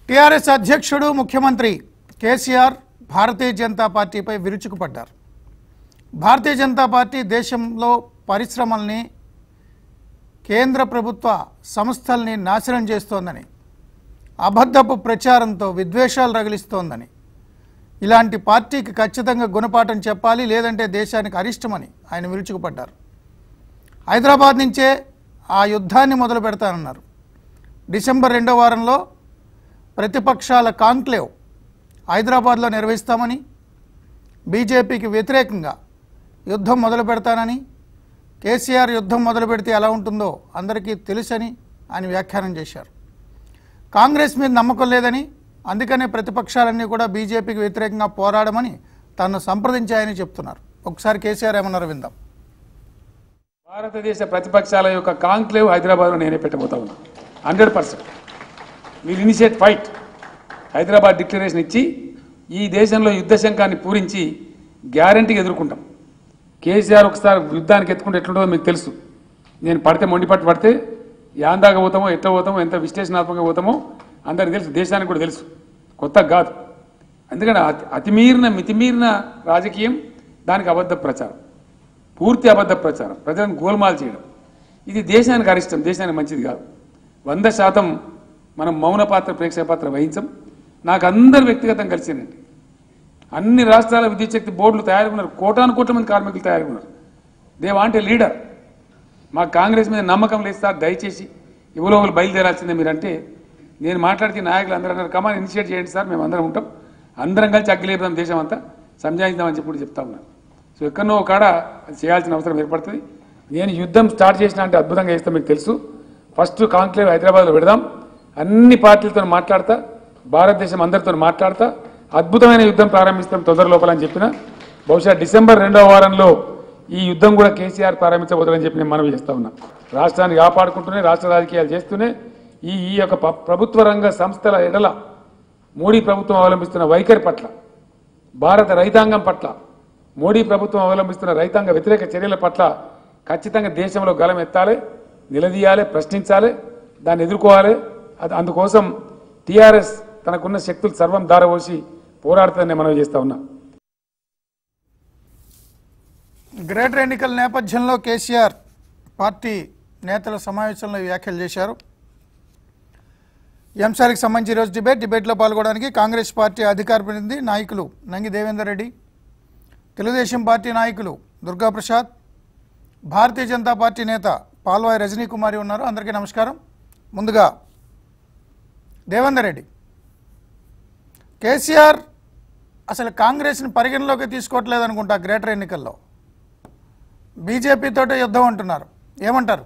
TRS అధ్యక్షుడు ముఖ్యమంత్రి కేసీఆర్ భారతీయ జనతా పార్టీపై విరుచుకుపడ్డారు భారతీయ జనతా పార్టీ దేశంలో పరిశ్రమల్ని కేంద్ర ప్రభుత్వ సంస్థల్ని నాశనం చేస్తోందని అబద్ధపు ప్రచారంతో విద్వేషాలు రగిలిస్తోందని ఇలాంటి పార్టీకి ఖచ్చితంగా గుణపాఠం చెప్పాలి లేదంటే దేశానికి అరిష్టమని ఆయన విరుచుకుపడ్డారు హైదరాబాద్ నుంచే ఆ యుద్ధాన్ని మొదలు పెడతానన్నారు డిసెంబర్ రెండో వారంలో ప్రతిపక్షాల కాంక్లేవ్ హైదరాబాద్లో నిర్వహిస్తామని బీజేపీకి వ్యతిరేకంగా యుద్ధం మొదలు పెడతానని కేసీఆర్ యుద్ధం మొదలు పెడితే ఎలా ఉంటుందో అందరికీ తెలుసని ఆయన వ్యాఖ్యానం చేశారు కాంగ్రెస్ మీద నమ్మకం లేదని అందుకనే ప్రతిపక్షాలన్నీ కూడా బీజేపీకి వ్యతిరేకంగా పోరాడమని తనను సంప్రదించాయని చెప్తున్నారు ఒకసారి కేసీఆర్ ఏమన్నారో విందాం భారతదేశ ప్రతిపక్షాల యొక్క కాంక్లేవ్ హైదరాబాద్లో నేనే పెట్టబోతా ఉన్నా హండ్రెడ్ పర్సెంట్ మీరు ఇనిషియేట్ ఫైట్ హైదరాబాద్ డిక్లరేషన్ ఇచ్చి ఈ దేశంలో యుద్ధ శంఖాన్ని పూరించి గ్యారంటీగా ఎదుర్కొంటాం కేసీఆర్ ఒకసారి యుద్ధానికి ఎత్తుకుంటే ఎట్లుంటుందో మీకు తెలుసు నేను పడితే మొండి పట్టు పడితే యాందాగా పోతామో ఎట్లా పోతామో ఎంత విశ్లేషణాత్మకంగా పోతామో అందరికి తెలుసు దేశానికి కూడా తెలుసు కొత్త కాదు ఎందుకంటే అతి అతిమీరిన మితిమీరిన రాజకీయం దానికి అబద్ధ ప్రచారం పూర్తి అబద్ధ ప్రచారం ప్రజలను గోల్మాల్ చేయడం ఇది దేశానికి అరిష్టం దేశానికి మంచిది కాదు వంద శాతం మనం మౌన పాత్ర ప్రేక్షక పాత్ర వహించం నాకు అందరు వ్యక్తిగతంగా కలిసిందండి అన్ని రాష్ట్రాల విద్యుత్ శక్తి బోర్డులు తయారు ఉన్నారు కోటాను కోట్ల మంది కార్మికులు తయారు ఉన్నారు దే వాంట్ ఏ లీడర్ మా కాంగ్రెస్ మీద నమ్మకం లేదు సార్ దయచేసి ఎవరో ఒకరు బయలుదేరాల్సిందే మీరంటే నేను మాట్లాడితే నాయకులు అందరూ అన్నారు కమాన్ ఇనిషియేట్ చేయండి సార్ మేము అందరం ఉంటాం అందరం కలిసి అగ్గిలేపుదాం దేశం అంతా సంజాయిద్దామని చెప్పి కూడా చెప్తా ఉన్నాను సో ఎక్కడనో ఒక కాడ అది చేయాల్సిన అవసరం ఏర్పడుతుంది నేను యుద్ధం స్టార్ట్ చేసిన అంటే అద్భుతంగా చేస్తాం మీకు తెలుసు ఫస్ట్ కాంక్లేవ్ హైదరాబాద్లో పెడదాం అన్ని పార్టీలతో మాట్లాడతా భారతదేశం అందరితో మాట్లాడతా అద్భుతమైన యుద్ధం ప్రారంభిస్తాం తొందర లోపల అని చెప్పిన బహుశా డిసెంబర్ రెండవ వారంలో ఈ యుద్ధం కూడా కేసీఆర్ ప్రారంభించబోతుందని చెప్పి నేను మనవి చేస్తా ఉన్నా రాష్ట్రాన్ని కాపాడుకుంటూనే రాష్ట్ర రాజకీయాలు చేస్తూనే ఈ ఈ యొక్క ప- ప్రభుత్వ రంగ సంస్థల ఎడల మోడీ ప్రభుత్వం అవలంబిస్తున్న వైఖరి పట్ల భారత రైతాంగం పట్ల మోడీ ప్రభుత్వం అవలంబిస్తున్న రైతాంగ వ్యతిరేక చర్యల పట్ల ఖచ్చితంగా దేశంలో గలం ఎత్తాలి నిలదీయాలి ప్రశ్నించాలి దాన్ని ఎదుర్కోవాలి అది అందుకోసం టీఆర్ఎస్ తనకున్న శక్తులు సర్వం దారవోసి పోరాడుతుందని నేను మనవి చేస్తా ఉన్నా గ్రేటర్ ఎన్నికల నేపథ్యంలో కేసీఆర్ పార్టీ నేతల సమావేశంలో ఈ వ్యాఖ్యలు చేశారు ఈ అంశానికి సంబంధించి ఈరోజు డిబేట్ డిబేట్లో పాల్గొనడానికి కాంగ్రెస్ పార్టీ అధికార ప్రతినిధి నాయకులు నంగి దేవేందర్ రెడ్డి తెలుగుదేశం పార్టీ నాయకులు దుర్గాప్రసాద్ భారతీయ జనతా పార్టీ నేత పాల్వాయి రజనీ కుమారి ఉన్నారు అందరికీ నమస్కారం ముందుగా దేవేందర్ రెడ్డి కేసీఆర్ అసలు కాంగ్రెస్ని పరిగణలోకి తీసుకోవట్లేదు అనుకుంటా గ్రేటర్ ఎన్నికల్లో బీజేపీతోటే యుద్ధం అంటున్నారు ఏమంటారు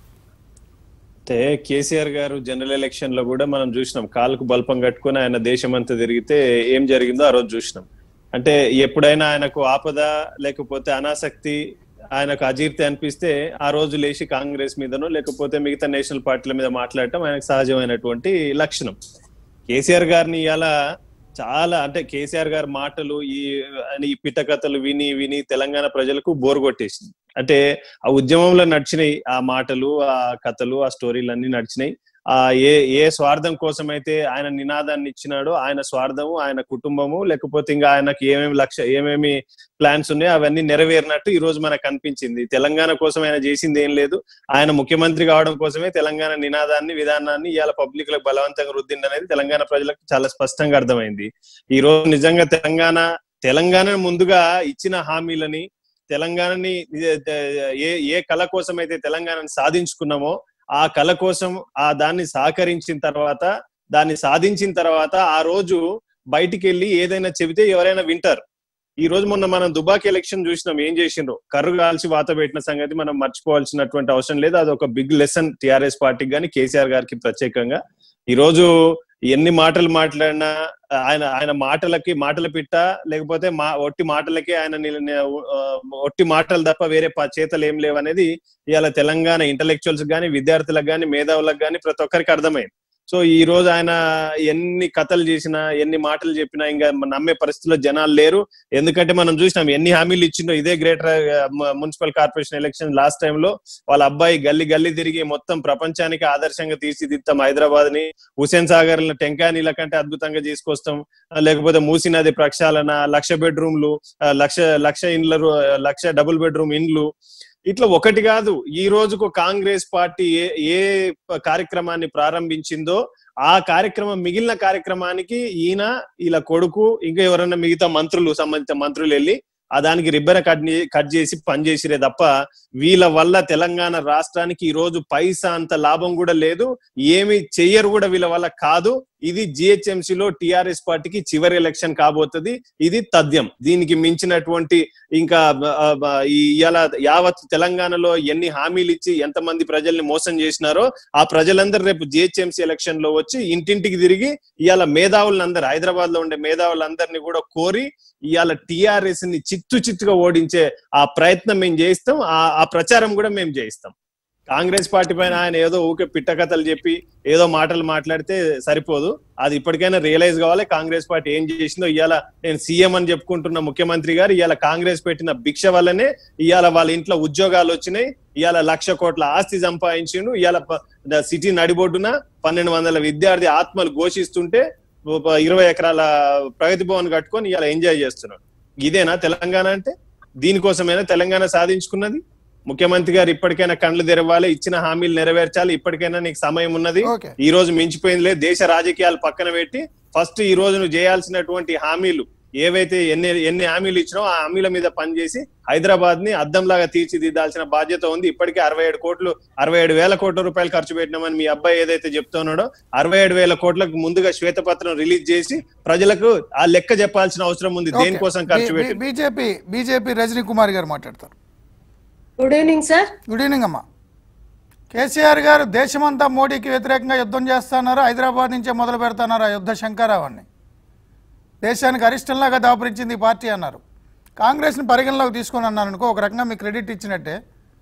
అంటే కేసీఆర్ గారు జనరల్ ఎలక్షన్ లో కూడా మనం చూసినాం కాలుకు బల్పం కట్టుకొని ఆయన దేశమంతా తిరిగితే ఏం జరిగిందో ఆ రోజు చూసినాం అంటే ఎప్పుడైనా ఆయనకు ఆపద లేకపోతే అనాసక్తి ఆయనకు అజీర్తి అనిపిస్తే ఆ రోజు లేచి కాంగ్రెస్ మీదనో లేకపోతే మిగతా నేషనల్ పార్టీల మీద మాట్లాడటం ఆయనకు సహజమైనటువంటి లక్షణం కేసీఆర్ గారిని ఇలా చాలా అంటే కేసీఆర్ గారి మాటలు ఈ అని ఈ పిట్ట కథలు విని విని తెలంగాణ ప్రజలకు బోర్ కొట్టేసింది అంటే ఆ ఉద్యమంలో నడిచినాయి ఆ మాటలు ఆ కథలు ఆ స్టోరీలు అన్ని నడిచినాయి ఆ ఏ ఏ స్వార్థం కోసం అయితే ఆయన నినాదాన్ని ఇచ్చినాడో ఆయన స్వార్థము ఆయన కుటుంబము లేకపోతే ఇంకా ఆయనకి ఏమేమి లక్ష్య ఏమేమి ప్లాన్స్ ఉన్నాయో అవన్నీ నెరవేరినట్టు ఈ రోజు మనకు అనిపించింది తెలంగాణ కోసం ఆయన చేసింది ఏం లేదు ఆయన ముఖ్యమంత్రి కావడం కోసమే తెలంగాణ నినాదాన్ని విధానాన్ని ఇవాళ పబ్లిక్ లకు బలవంతంగా రుద్దిండి అనేది తెలంగాణ ప్రజలకు చాలా స్పష్టంగా అర్థమైంది ఈ రోజు నిజంగా తెలంగాణ తెలంగాణ ముందుగా ఇచ్చిన హామీలని తెలంగాణని ఏ ఏ కళ కోసం అయితే తెలంగాణని సాధించుకున్నామో ఆ కళ కోసం ఆ దాన్ని సహకరించిన తర్వాత దాన్ని సాధించిన తర్వాత ఆ రోజు బయటికి వెళ్ళి ఏదైనా చెబితే ఎవరైనా వింటారు ఈ రోజు మొన్న మనం దుబాక్ ఎలక్షన్ చూసినాం ఏం చేసిండ్రు కర్రు కాల్చి వాత పెట్టిన సంగతి మనం మర్చిపోవాల్సినటువంటి అవసరం లేదు అది ఒక బిగ్ లెసన్ టిఆర్ఎస్ పార్టీకి కానీ కేసీఆర్ గారికి ప్రత్యేకంగా ఈ రోజు ఎన్ని మాటలు మాట్లాడినా ఆయన ఆయన మాటలకి మాటల పిట్ట లేకపోతే మా ఒట్టి మాటలకి ఆయన నిల- ని- ఆ, ఒట్టి మాటలు తప్ప వేరే ప- చేతలు ఏం లేవనేది ఇవాళ తెలంగాణ ఇంటలెక్చువల్స్ కానీ విద్యార్థులకు కానీ మేధావులకు కానీ ప్రతి ఒక్కరికి అర్థమైంది సో ఈ రోజు ఆయన ఎన్ని కథలు చేసినా ఎన్ని మాటలు చెప్పినా ఇంకా నమ్మే పరిస్థితిలో జనాలు లేరు ఎందుకంటే మనం చూసినాం ఎన్ని హామీలు ఇచ్చిండో ఇదే greater municipal corporation election last టైంలో వాళ్ళ అబ్బాయి గల్లీ గల్లీ తిరిగి మొత్తం ప్రపంచానికి ఆదర్శంగా తీర్చిదిద్దాం హైదరాబాద్ ని హుసేన్ సాగర్ టెంకాయ నీళ్ళ కంటే అద్భుతంగా తీసుకొస్తాం ఆ, లేకపోతే మూసీ నది ప్రక్షాళన లక్ష బెడ్రూమ్లు ఆ, లక్ష లక్ష ఇండ్ల లక్ష డబుల్ బెడ్రూమ్ ఇండ్లు ఇట్లా ఒకటి కాదు ఈ రోజుకు కాంగ్రెస్ పార్టీ ఏ ఏ కార్యక్రమాన్ని ప్రారంభించిందో ఆ కార్యక్రమం మిగిలిన కార్యక్రమానికి ఈయన ఇలా కొడుకు ఇంకా ఎవరైనా మిగతా మంత్రులు సంబంధిత మంత్రులు వెళ్ళి ఆ దానికి రిబ్బన్ కట్ చే- కట్ చేసి పనిచేసిరే తప్ప వీళ్ళ వల్ల తెలంగాణ రాష్ట్రానికి ఈ రోజు పైసా అంత లాభం కూడా లేదు ఏమి చెయ్యరు కూడా వీళ్ళ వల్ల కాదు ఇది GHMC లో టిఆర్ఎస్ పార్టీకి చివరి ఎలక్షన్ కాబోతుంది ఇది తథ్యం దీనికి మించినటువంటి ఇంకా ఆ, ఆ, ఈ ఇవాళ యావత్ తెలంగాణలో ఎన్ని హామీలు ఇచ్చి ఎంతమంది ప్రజల్ని మోసం చేసినారో ఆ ప్రజలందరూ రేపు జిహెచ్ఎంసీ ఎలక్షన్ లో వచ్చి ఇంటింటికి తిరిగి ఇవాళ మేధావులందరూ హైదరాబాద్ లో ఉండే మేధావులందరినీ కూడా కోరి ఇవాళ టిఆర్ఎస్ ని చిత్తు చిత్తుగా ఓడించే ఆ ప్రయత్నం మేము చేయిస్తాం ఆ ఆ ప్రచారం కూడా మేము చేయిస్తాం కాంగ్రెస్ పార్టీ పైన ఆయన ఏదో ఊకే పిట్ట కథలు చెప్పి ఏదో మాటలు మాట్లాడితే సరిపోదు అది ఇప్పటికైనా రియలైజ్ కావాలి కాంగ్రెస్ పార్టీ ఏం చేసిందో ఇవాళ నేను సీఎం అని చెప్పుకుంటున్న ముఖ్యమంత్రి గారు ఇవాళ కాంగ్రెస్ పెట్టిన భిక్ష వల్లనే ఇవాళ వాళ్ళ ఇంట్లో ఉద్యోగాలు వచ్చినాయి ఇవాళ లక్ష కోట్ల ఆస్తి సంపాదించిండు ఇవాళ ప- ద సిటీ నడిబొడ్డున పన్నెండు వందల విద్యార్థి ఆత్మలు ఘోషిస్తుంటే ఒక ఇరవై ఎకరాల ప్రగతి భవన్ కట్టుకొని ఇవాళ ఎంజాయ్ చేస్తున్నాడు ఇదేనా తెలంగాణ అంటే దీనికోసమైనా తెలంగాణ సాధించుకున్నది ముఖ్యమంత్రి గారు ఇప్పటికైనా కళ్ళు తెరవాలి ఇచ్చిన హామీలు నెరవేర్చాలి ఇప్పటికైనా నీకు సమయం ఉన్నది ఓకే ఈ రోజు మించిపోయిందిలే దేశ రాజకీయాలు పక్కన పెట్టి ఫస్ట్ ఈ రోజు నువ్వు చేయాల్సినటువంటి హామీలు ఏవైతే ఎన్ని ఎన్ని హామీలు ఇచ్చినావో ఆ హామీల మీద పనిచేసి హైదరాబాద్ ని అద్దంలాగా తీర్చిదిద్దాల్సిన బాధ్యత ఉంది ఇప్పటికే అరవై ఏడు కోట్లు అరవై ఏడు వేల కోట్ల రూపాయలు ఖర్చు పెట్టినామని మీ అబ్బాయి ఏదైతే చెప్తున్నాడో అరవై ఏడు వేల కోట్లకు ముందుగా శ్వేతపత్రం రిలీజ్ చేసి ప్రజలకు ఆ లెక్క చెప్పాల్సిన అవసరం ఉంది దేనికోసం ఖర్చు పెట్టి బీజేపీ బీజేపీ రజనీ కుమార్ గారు మాట్లాడతారు good evening sir good evening అమ్మా కేసీఆర్ గారు దేశమంతా మోడీకి వ్యతిరేకంగా యుద్ధం చేస్తున్నారు హైదరాబాద్ నుంచే మొదలు పెడుతున్నారు ఆ యుద్ధ శంకరావాన్ని దేశానికి అరిష్టంలాగా దాపురించింది ఈ పార్టీ అన్నారు కాంగ్రెస్ని పరిగణలోకి తీసుకొని అన్నారు అనుకో ఒక రకంగా మీకు క్రెడిట్ ఇచ్చినట్టే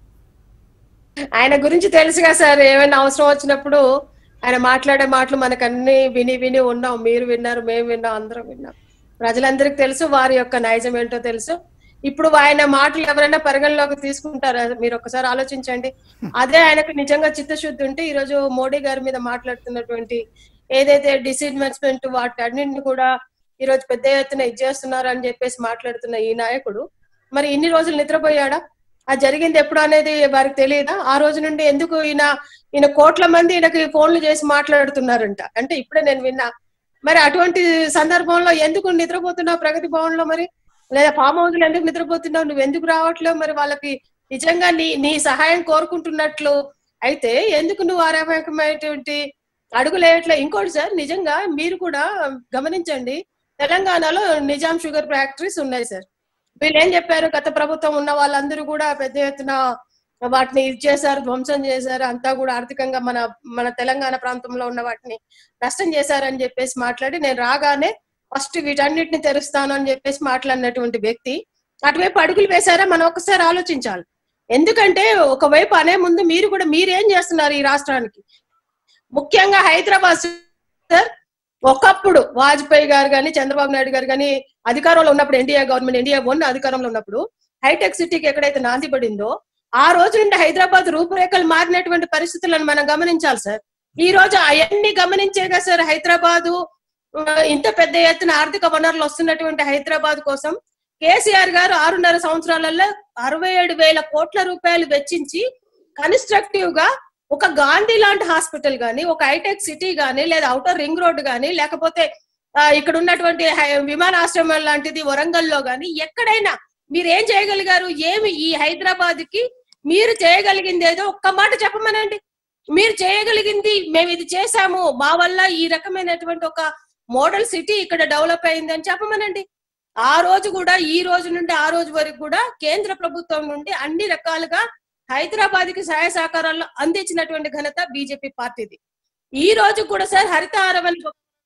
ఆయన గురించి తెలుసుగా సార్ ఏమైనా అవసరం వచ్చినప్పుడు ఆయన మాట్లాడే మాటలు మనకు అన్ని విని విని ఉన్నాం మీరు విన్నారు మేము విన్నాం అందరం విన్నాం ప్రజలందరికీ తెలుసు వారి యొక్క నైజం ఏంటో తెలుసు ఇప్పుడు ఆయన మాటలు ఎవరైనా పరిగణలోకి తీసుకుంటారా మీరు ఒకసారి ఆలోచించండి అదే ఆయనకు నిజంగా చిత్తశుద్ధి ఉంటే ఈ రోజు మోడీ గారి మీద మాట్లాడుతున్నటువంటి ఏదైతే డిసిన్వెస్ట్మెంట్ వాటి అన్నింటిని కూడా ఈ రోజు పెద్ద ఎత్తున ఇచ్చేస్తున్నారు అని చెప్పేసి మాట్లాడుతున్న ఈ నాయకుడు మరి ఇన్ని రోజులు నిద్రపోయాడా ఆ జరిగింది ఎప్పుడు అనేది వారికి తెలియదా ఆ రోజు నుండి ఎందుకు ఈయన ఈయన కోట్ల మంది ఈయనకి ఫోన్లు చేసి మాట్లాడుతున్నారంట అంటే ఇప్పుడే నేను విన్నా మరి అటువంటి సందర్భంలో ఎందుకు నిద్రపోతున్నావు ప్రగతి భవన్ లో మరి లేదా ఫామ్ హౌస్ లో ఎందుకు నిద్రపోతున్నావు నువ్వు ఎందుకు రావట్లేవు మరి వాళ్ళకి నిజంగా నీ నీ సహాయం కోరుకుంటున్నట్లు అయితే ఎందుకు నువ్వు ఆ రకమైనటువంటి అడుగులేయట్లే ఇంకోటి సార్ నిజంగా మీరు కూడా గమనించండి తెలంగాణలో నిజాం షుగర్ ఫ్యాక్టరీస్ ఉన్నాయి సార్ వీళ్ళు ఏం చెప్పారు గత ప్రభుత్వం ఉన్న వాళ్ళందరూ కూడా పెద్ద ఎత్తున వాటిని ఇది చేశారు ధ్వంసం చేశారు అంతా కూడా ఆర్థికంగా మన మన తెలంగాణ ప్రాంతంలో ఉన్న వాటిని నష్టం చేశారని చెప్పేసి మాట్లాడి నేను రాగానే ఫస్ట్ వీటన్నిటిని తెరుస్తాను అని చెప్పేసి మాట్లాడినటువంటి వ్యక్తి అటువైపు అడుగులు వేశారా మనం ఒకసారి ఆలోచించాలి ఎందుకంటే ఒకవైపు అనే ముందు మీరు కూడా మీరేం చేస్తున్నారు ఈ రాష్ట్రానికి ముఖ్యంగా హైదరాబాద్ సార్ ఒకప్పుడు వాజ్పేయి గారు కానీ చంద్రబాబు నాయుడు గారు కానీ అధికారంలో ఉన్నప్పుడు ఎన్డీఏ గవర్నమెంట్ ఎన్డీఏ వన్ అధికారంలో ఉన్నప్పుడు హైటెక్ సిటీకి ఎక్కడైతే నాంది పడిందో ఆ రోజు నుండి హైదరాబాద్ రూపురేఖలు మారినటువంటి పరిస్థితులను మనం గమనించాలి సార్ ఈ రోజు అవన్నీ గమనించేగా సార్ హైదరాబాదు ఆ, ఇంత పెద్ద ఎత్తున ఆర్థిక వనరులు వస్తున్నటువంటి హైదరాబాద్ కోసం కేసీఆర్ గారు ఆరున్నర సంవత్సరాలలో అరవై ఏడు వేల కోట్ల రూపాయలు వెచ్చించి కన్స్ట్రక్టివ్ గా ఒక గాంధీ లాంటి హాస్పిటల్ గానీ ఒక హైటెక్ సిటీ గానీ లేదా అవుటర్ రింగ్ రోడ్ గానీ లేకపోతే ఆ, ఇక్కడ ఉన్నటువంటి హై- విమానాశ్రమం లాంటిది వరంగల్లో గానీ ఎక్కడైనా మీరు ఏం చేయగలిగారు ఏమి ఈ హైదరాబాద్ కి మీరు చేయగలిగింది ఏదో ఒక్క మాట చెప్పమనండి మీరు చేయగలిగింది మేము ఇది చేశాము మా వల్ల ఈ రకమైనటువంటి ఒక మోడల్ సిటీ ఇక్కడ డెవలప్ అయింది అని చెప్పమనండి ఆ రోజు కూడా ఈ రోజు నుండి ఆ రోజు వరకు కూడా కేంద్ర ప్రభుత్వం నుండి అన్ని రకాలుగా హైదరాబాద్ కి సహాయ సహకారాలు అందించినటువంటి ఘనత బీజేపీ పార్టీది ఈ రోజు కూడా సార్ హరితహారం అని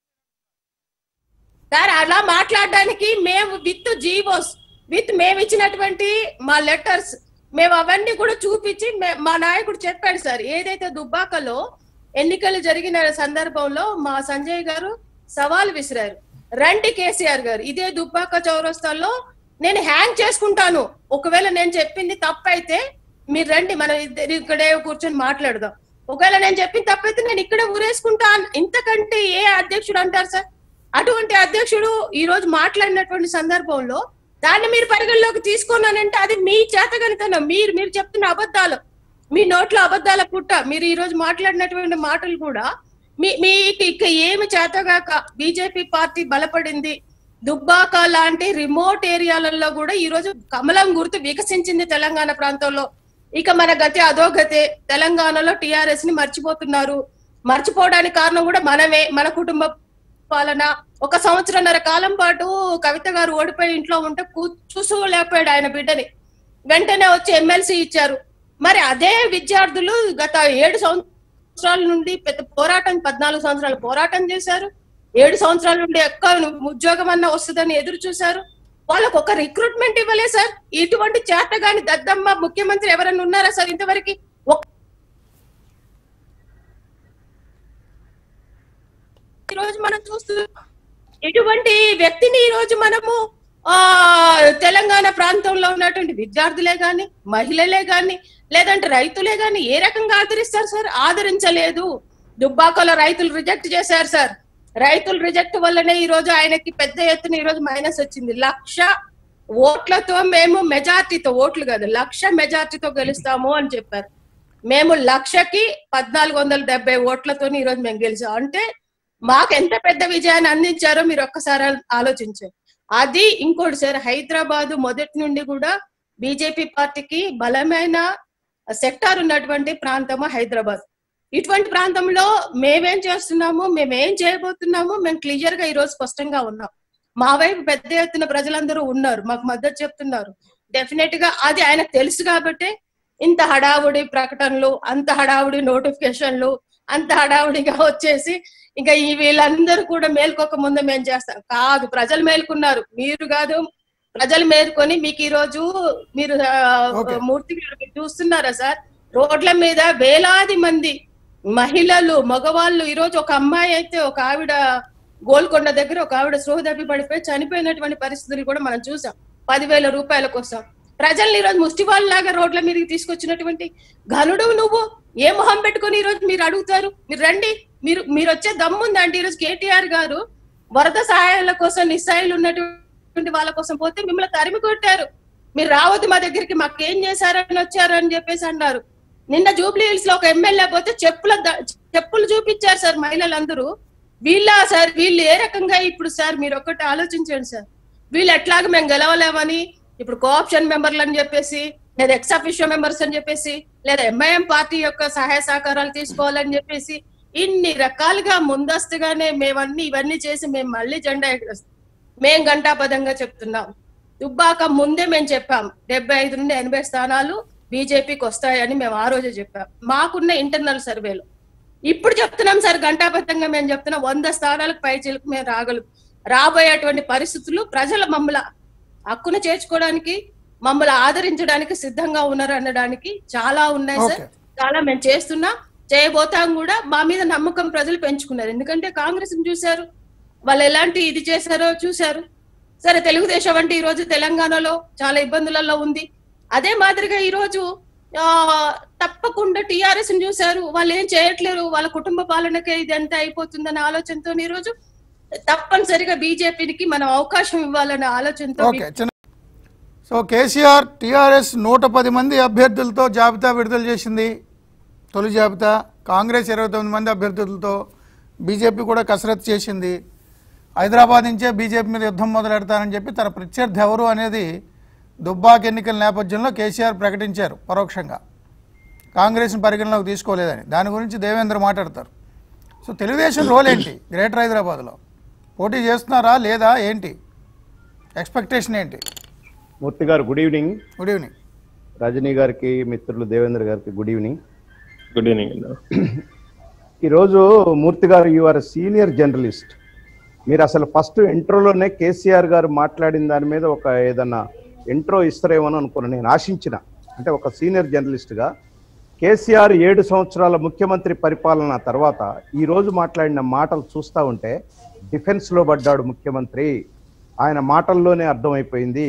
సార్ అలా మాట్లాడడానికి మేము విత్ జీవోస్ విత్ మేము ఇచ్చినటువంటి మా లెటర్స్ మేము అవన్నీ కూడా చూపించి మే- మా నాయకుడు చెప్పాడు సార్ ఏదైతే దుబ్బాకలో ఎన్నికలు జరిగిన సందర్భంలో మా సంజయ్ గారు సవాల్ విసిరారు రండి కేసీఆర్ గారు ఇదే దుబ్బాక చౌరస్తాలో నేను హ్యాంగ్ చేసుకుంటాను ఒకవేళ నేను చెప్పింది తప్పైతే మీరు రండి మనం ఇద్దరు ఇక్కడే కూర్చొని మాట్లాడదాం ఒకవేళ నేను చెప్పింది తప్పైతే నేను ఇక్కడే ఊరేసుకుంటా అన్- ఇంతకంటే ఏ అధ్యక్షుడు అంటారు సార్ అటువంటి అధ్యక్షుడు ఈ రోజు మాట్లాడినటువంటి సందర్భంలో దాన్ని మీరు పరిగణలోకి తీసుకున్నానంటే అది మీ చేతగనితనం మీరు మీరు చెప్తున్న అబద్ధాలు మీ నోట్లో అబద్ధాల పుట్ట మీరు ఈ రోజు మాట్లాడినటువంటి మాటలు కూడా మీ మీకు ఇక ఏమి చేతగాక బీజేపీ పార్టీ బలపడింది దుబ్బాక లాంటి రిమోట్ ఏరియాలలో కూడా ఈ రోజు కమలం గుర్తు వికసించింది తెలంగాణ ప్రాంతంలో ఇక మన గతి అధోగతే తెలంగాణలో టిఆర్ఎస్ ని మర్చిపోతున్నారు మర్చిపోవడానికి కారణం కూడా మనమే మన కుటుంబ పాలన ఒక సంవత్సరంన్నర కాలం పాటు కవిత గారు ఓడిపోయి ఇంట్లో ఉంటే కూ- చూసుకోలేకపోయాడు ఆయన బిడ్డని వెంటనే వచ్చి ఎమ్మెల్సీ ఇచ్చారు మరి అదే విద్యార్థులు గత ఏడు సంవత్సరాల నుండి పెద్ద పోరాటం పద్నాలుగు సంవత్సరాలు పోరాటం చేశారు ఏడు సంవత్సరాల నుండి ఎక్క ఉద్యోగం అన్న వస్తుందని ఎదురు చూశారు వాళ్ళకు ఒక రిక్రూట్మెంట్ ఇవ్వలే సార్ ఇటువంటి చేతగాని దద్దమ్మ ముఖ్యమంత్రి ఎవరైనా ఉన్నారా సార్ ఇంతవరకు ఒక్క ఈ రోజు మనం చూస్తున్నాం ఇటువంటి వ్యక్తిని ఈ రోజు మనము ఆ తెలంగాణ ప్రాంతంలో ఉన్నటువంటి విద్యార్థులే గాని మహిళలే గాని లేదంటే రైతులే గాని ఏ రకంగా ఆదరిస్తారు సార్ ఆదరించలేదు దుబ్బాకలో రైతులు రిజెక్ట్ చేశారు సార్ రైతులు రిజెక్ట్ వల్లనే ఈ రోజు ఆయనకి పెద్ద ఎత్తున ఈ రోజు మైనస్ వచ్చింది లక్ష ఓట్లతో మేము మెజార్టీతో ఓట్లు కాదు లక్ష మెజార్టీతో గెలుస్తాము అని చెప్పారు మేము లక్షకి పద్నాలుగు వందల డెబ్బై ఓట్లతో ఈ రోజు మేము గెలిచాం అంటే మాకు ఎంత పెద్ద విజయాన్ని అందించారో మీరు ఒక్కసారి ఆలోచించారు అది ఇంకోటి సార్ హైదరాబాద్ మొదటి నుండి కూడా బీజేపీ పార్టీకి బలమైన సెక్టార్ ఉన్నటువంటి ప్రాంతము హైదరాబాద్ ఇటువంటి ప్రాంతంలో మేమేం చేస్తున్నాము మేమేం చేయబోతున్నాము మేము క్లియర్ గా ఈ రోజు స్పష్టంగా ఉన్నాం మా వైపు పెద్ద ఎత్తున ప్రజలందరూ ఉన్నారు మాకు మద్దతు చెప్తున్నారు డెఫినెట్ గా అది ఆయనకు తెలుసు కాబట్టి ఇంత హడావుడి ప్రకటనలు అంత హడావుడి నోటిఫికేషన్లు అంత హడావుడిగా వచ్చేసి ఇంకా ఈ వీళ్ళందరూ కూడా మేల్కోక ముందే మేము చేస్తాం కాదు ప్రజలు మేల్కొన్నారు మీరు కాదు ప్రజలు మేల్కొని మీకు ఈ రోజు మీరు ఆ, Okay. మూర్తి గారు మీరు చూస్తున్నారా సార్ రోడ్ల మీద వేలాది మంది మహిళలు మగవాళ్ళు ఈ రోజు ఒక అమ్మాయి అయితే ఒక ఆవిడ గోల్కొండ దగ్గర ఒక ఆవిడ స్పృహ తప్పి పడిపోయి చనిపోయినటువంటి పరిస్థితులు కూడా మనం చూసాం పదివేల రూపాయల కోసం ప్రజల్ని ఈరోజు ముష్టి వాళ్ళలాగా రోడ్ల మీదకి తీసుకొచ్చినటువంటి ఘనుడు నువ్వు ఏ మొహం పెట్టుకొని ఈ రోజు మీరు అడుగుతారు మీరు రండి మీరు మీరు వచ్చే దమ్ముందండి ఈరోజు కేటీఆర్ గారు వరద సహాయాల కోసం నిస్సాయిలు ఉన్నటువంటి వాళ్ళ కోసం పోతే మిమ్మల్ని తరిమి కొట్టారు మీరు రావద్దు మా దగ్గరికి మాకేం చేశారని వచ్చారు అని చెప్పేసి అన్నారు నిన్న జూబ్లీ హిల్స్ లో ఒక ఎమ్మెల్యే పోతే చెప్పుల ద- చెప్పులు చూపించారు సార్ మహిళలందరూ వీళ్ళ సార్ వీళ్ళు ఏ రకంగా ఇప్పుడు సార్ మీరు ఒక్కటి ఆలోచించండి సార్ వీళ్ళు ఎట్లాగ మేము గెలవలేమని ఇప్పుడు కోఆప్షన్ మెంబర్లు అని చెప్పేసి లేదా ఎక్స్ అఫిషియో మెంబర్స్ అని చెప్పేసి లేదా ఎంఐఎం పార్టీ యొక్క సహాయ సహకారాలు తీసుకోవాలని చెప్పేసి ఇన్ని రకాలుగా ముందస్తుగానే మేమన్నీ ఇవన్నీ చేసి మేము మళ్ళీ జెండా ఎగరేస్తాం మేం గంటాపదంగా చెప్తున్నాం దుబ్బాక ముందే మేము చెప్పాం డెబ్బై ఐదు నుండి ఎనభై స్థానాలు బీజేపీకి వస్తాయని మేము ఆ రోజే చెప్పాం మాకున్న ఇంటర్నల్ సర్వేలో ఇప్పుడు చెప్తున్నాం సార్ గంటాబద్ధంగా మేము చెప్తున్నాం వంద స్థానాలకు పై చిలుకు మేము రాగలం రాబోయేటువంటి పరిస్థితులు ప్రజల మమ్మల హక్కును చేర్చుకోవడానికి మమ్మల్ని ఆదరించడానికి సిద్ధంగా ఉన్నారు అనడానికి చాలా ఉన్నాయి సార్ Okay. చాలా మేము చేస్తున్నాం చేయబోతాం కూడా మా మీద నమ్మకం ప్రజలు పెంచుకున్నారు ఎందుకంటే కాంగ్రెస్ చూశారు వాళ్ళు ఎలాంటి ఇది చేశారో చూశారు సరే తెలుగుదేశం అంటే ఈ రోజు తెలంగాణలో చాలా ఇబ్బందులలో ఉంది అదే మాదిరిగా ఈ రోజు ఆ తప్పకుండా టిఆర్ఎస్ ని చూశారు వాళ్ళు ఏం చేయట్లేరు వాళ్ళ కుటుంబ పాలనకే ఇది ఎంత అయిపోతుందన్న ఆలోచనతో ఈ రోజు తప్పనిసరిగా బీజేపీకి మనం అవకాశం ఇవ్వాలనే ఆలోచనతో ఓకే చిన్న సో కేసీఆర్ టీఆర్ఎస్ నూట పది మంది అభ్యర్థులతో జాబితా విడుదల చేసింది తొలి జాబితా కాంగ్రెస్ ఇరవై తొమ్మిది మంది అభ్యర్థులతో బీజేపీ కూడా కసరత్తు చేసింది హైదరాబాద్ నుంచే బీజేపీ మీద యుద్ధం మొదలెడతానని చెప్పి తన ప్రత్యర్థి ఎవరు అనేది దుబ్బాక ఎన్నికల నేపథ్యంలో కేసీఆర్ ప్రకటించారు పరోక్షంగా కాంగ్రెస్ని పరిగణలోకి తీసుకోలేదని దాని గురించి దేవేంద్ర మాట్లాడతారు సో తెలుగుదేశం రోల్ ఏంటి గ్రేటర్ హైదరాబాద్లో పోటీ చేస్తున్నారా లేదా ఏంటి ఎక్స్పెక్టేషన్ ఏంటి మూర్తి గారు good evening good evening Rajani గారికి మిత్రులు దేవేంద్ర గారికి గుడ్ ఈవినింగ్ గుడ్ ఈవినింగ్ ఈరోజు మూర్తి గారు యు ఆర్ సీనియర్ జర్నలిస్ట్ మీరు అసలు ఫస్ట్ ఇంట్రోలోనే కేసీఆర్ గారు మాట్లాడిన దాని మీద ఒక ఏదన్నా ఇంట్రో ఇస్తారేమో అని అనుకున్నాను నేను ఆశించిన అంటే ఒక సీనియర్ జర్నలిస్ట్గా కేసీఆర్ ఏడు సంవత్సరాల ముఖ్యమంత్రి పరిపాలన తర్వాత ఈ రోజు మాట్లాడిన మాటలు చూస్తా ఉంటే డిఫెన్స్ లో పడ్డాడు ముఖ్యమంత్రి ఆయన మాటల్లోనే అర్థమైపోయింది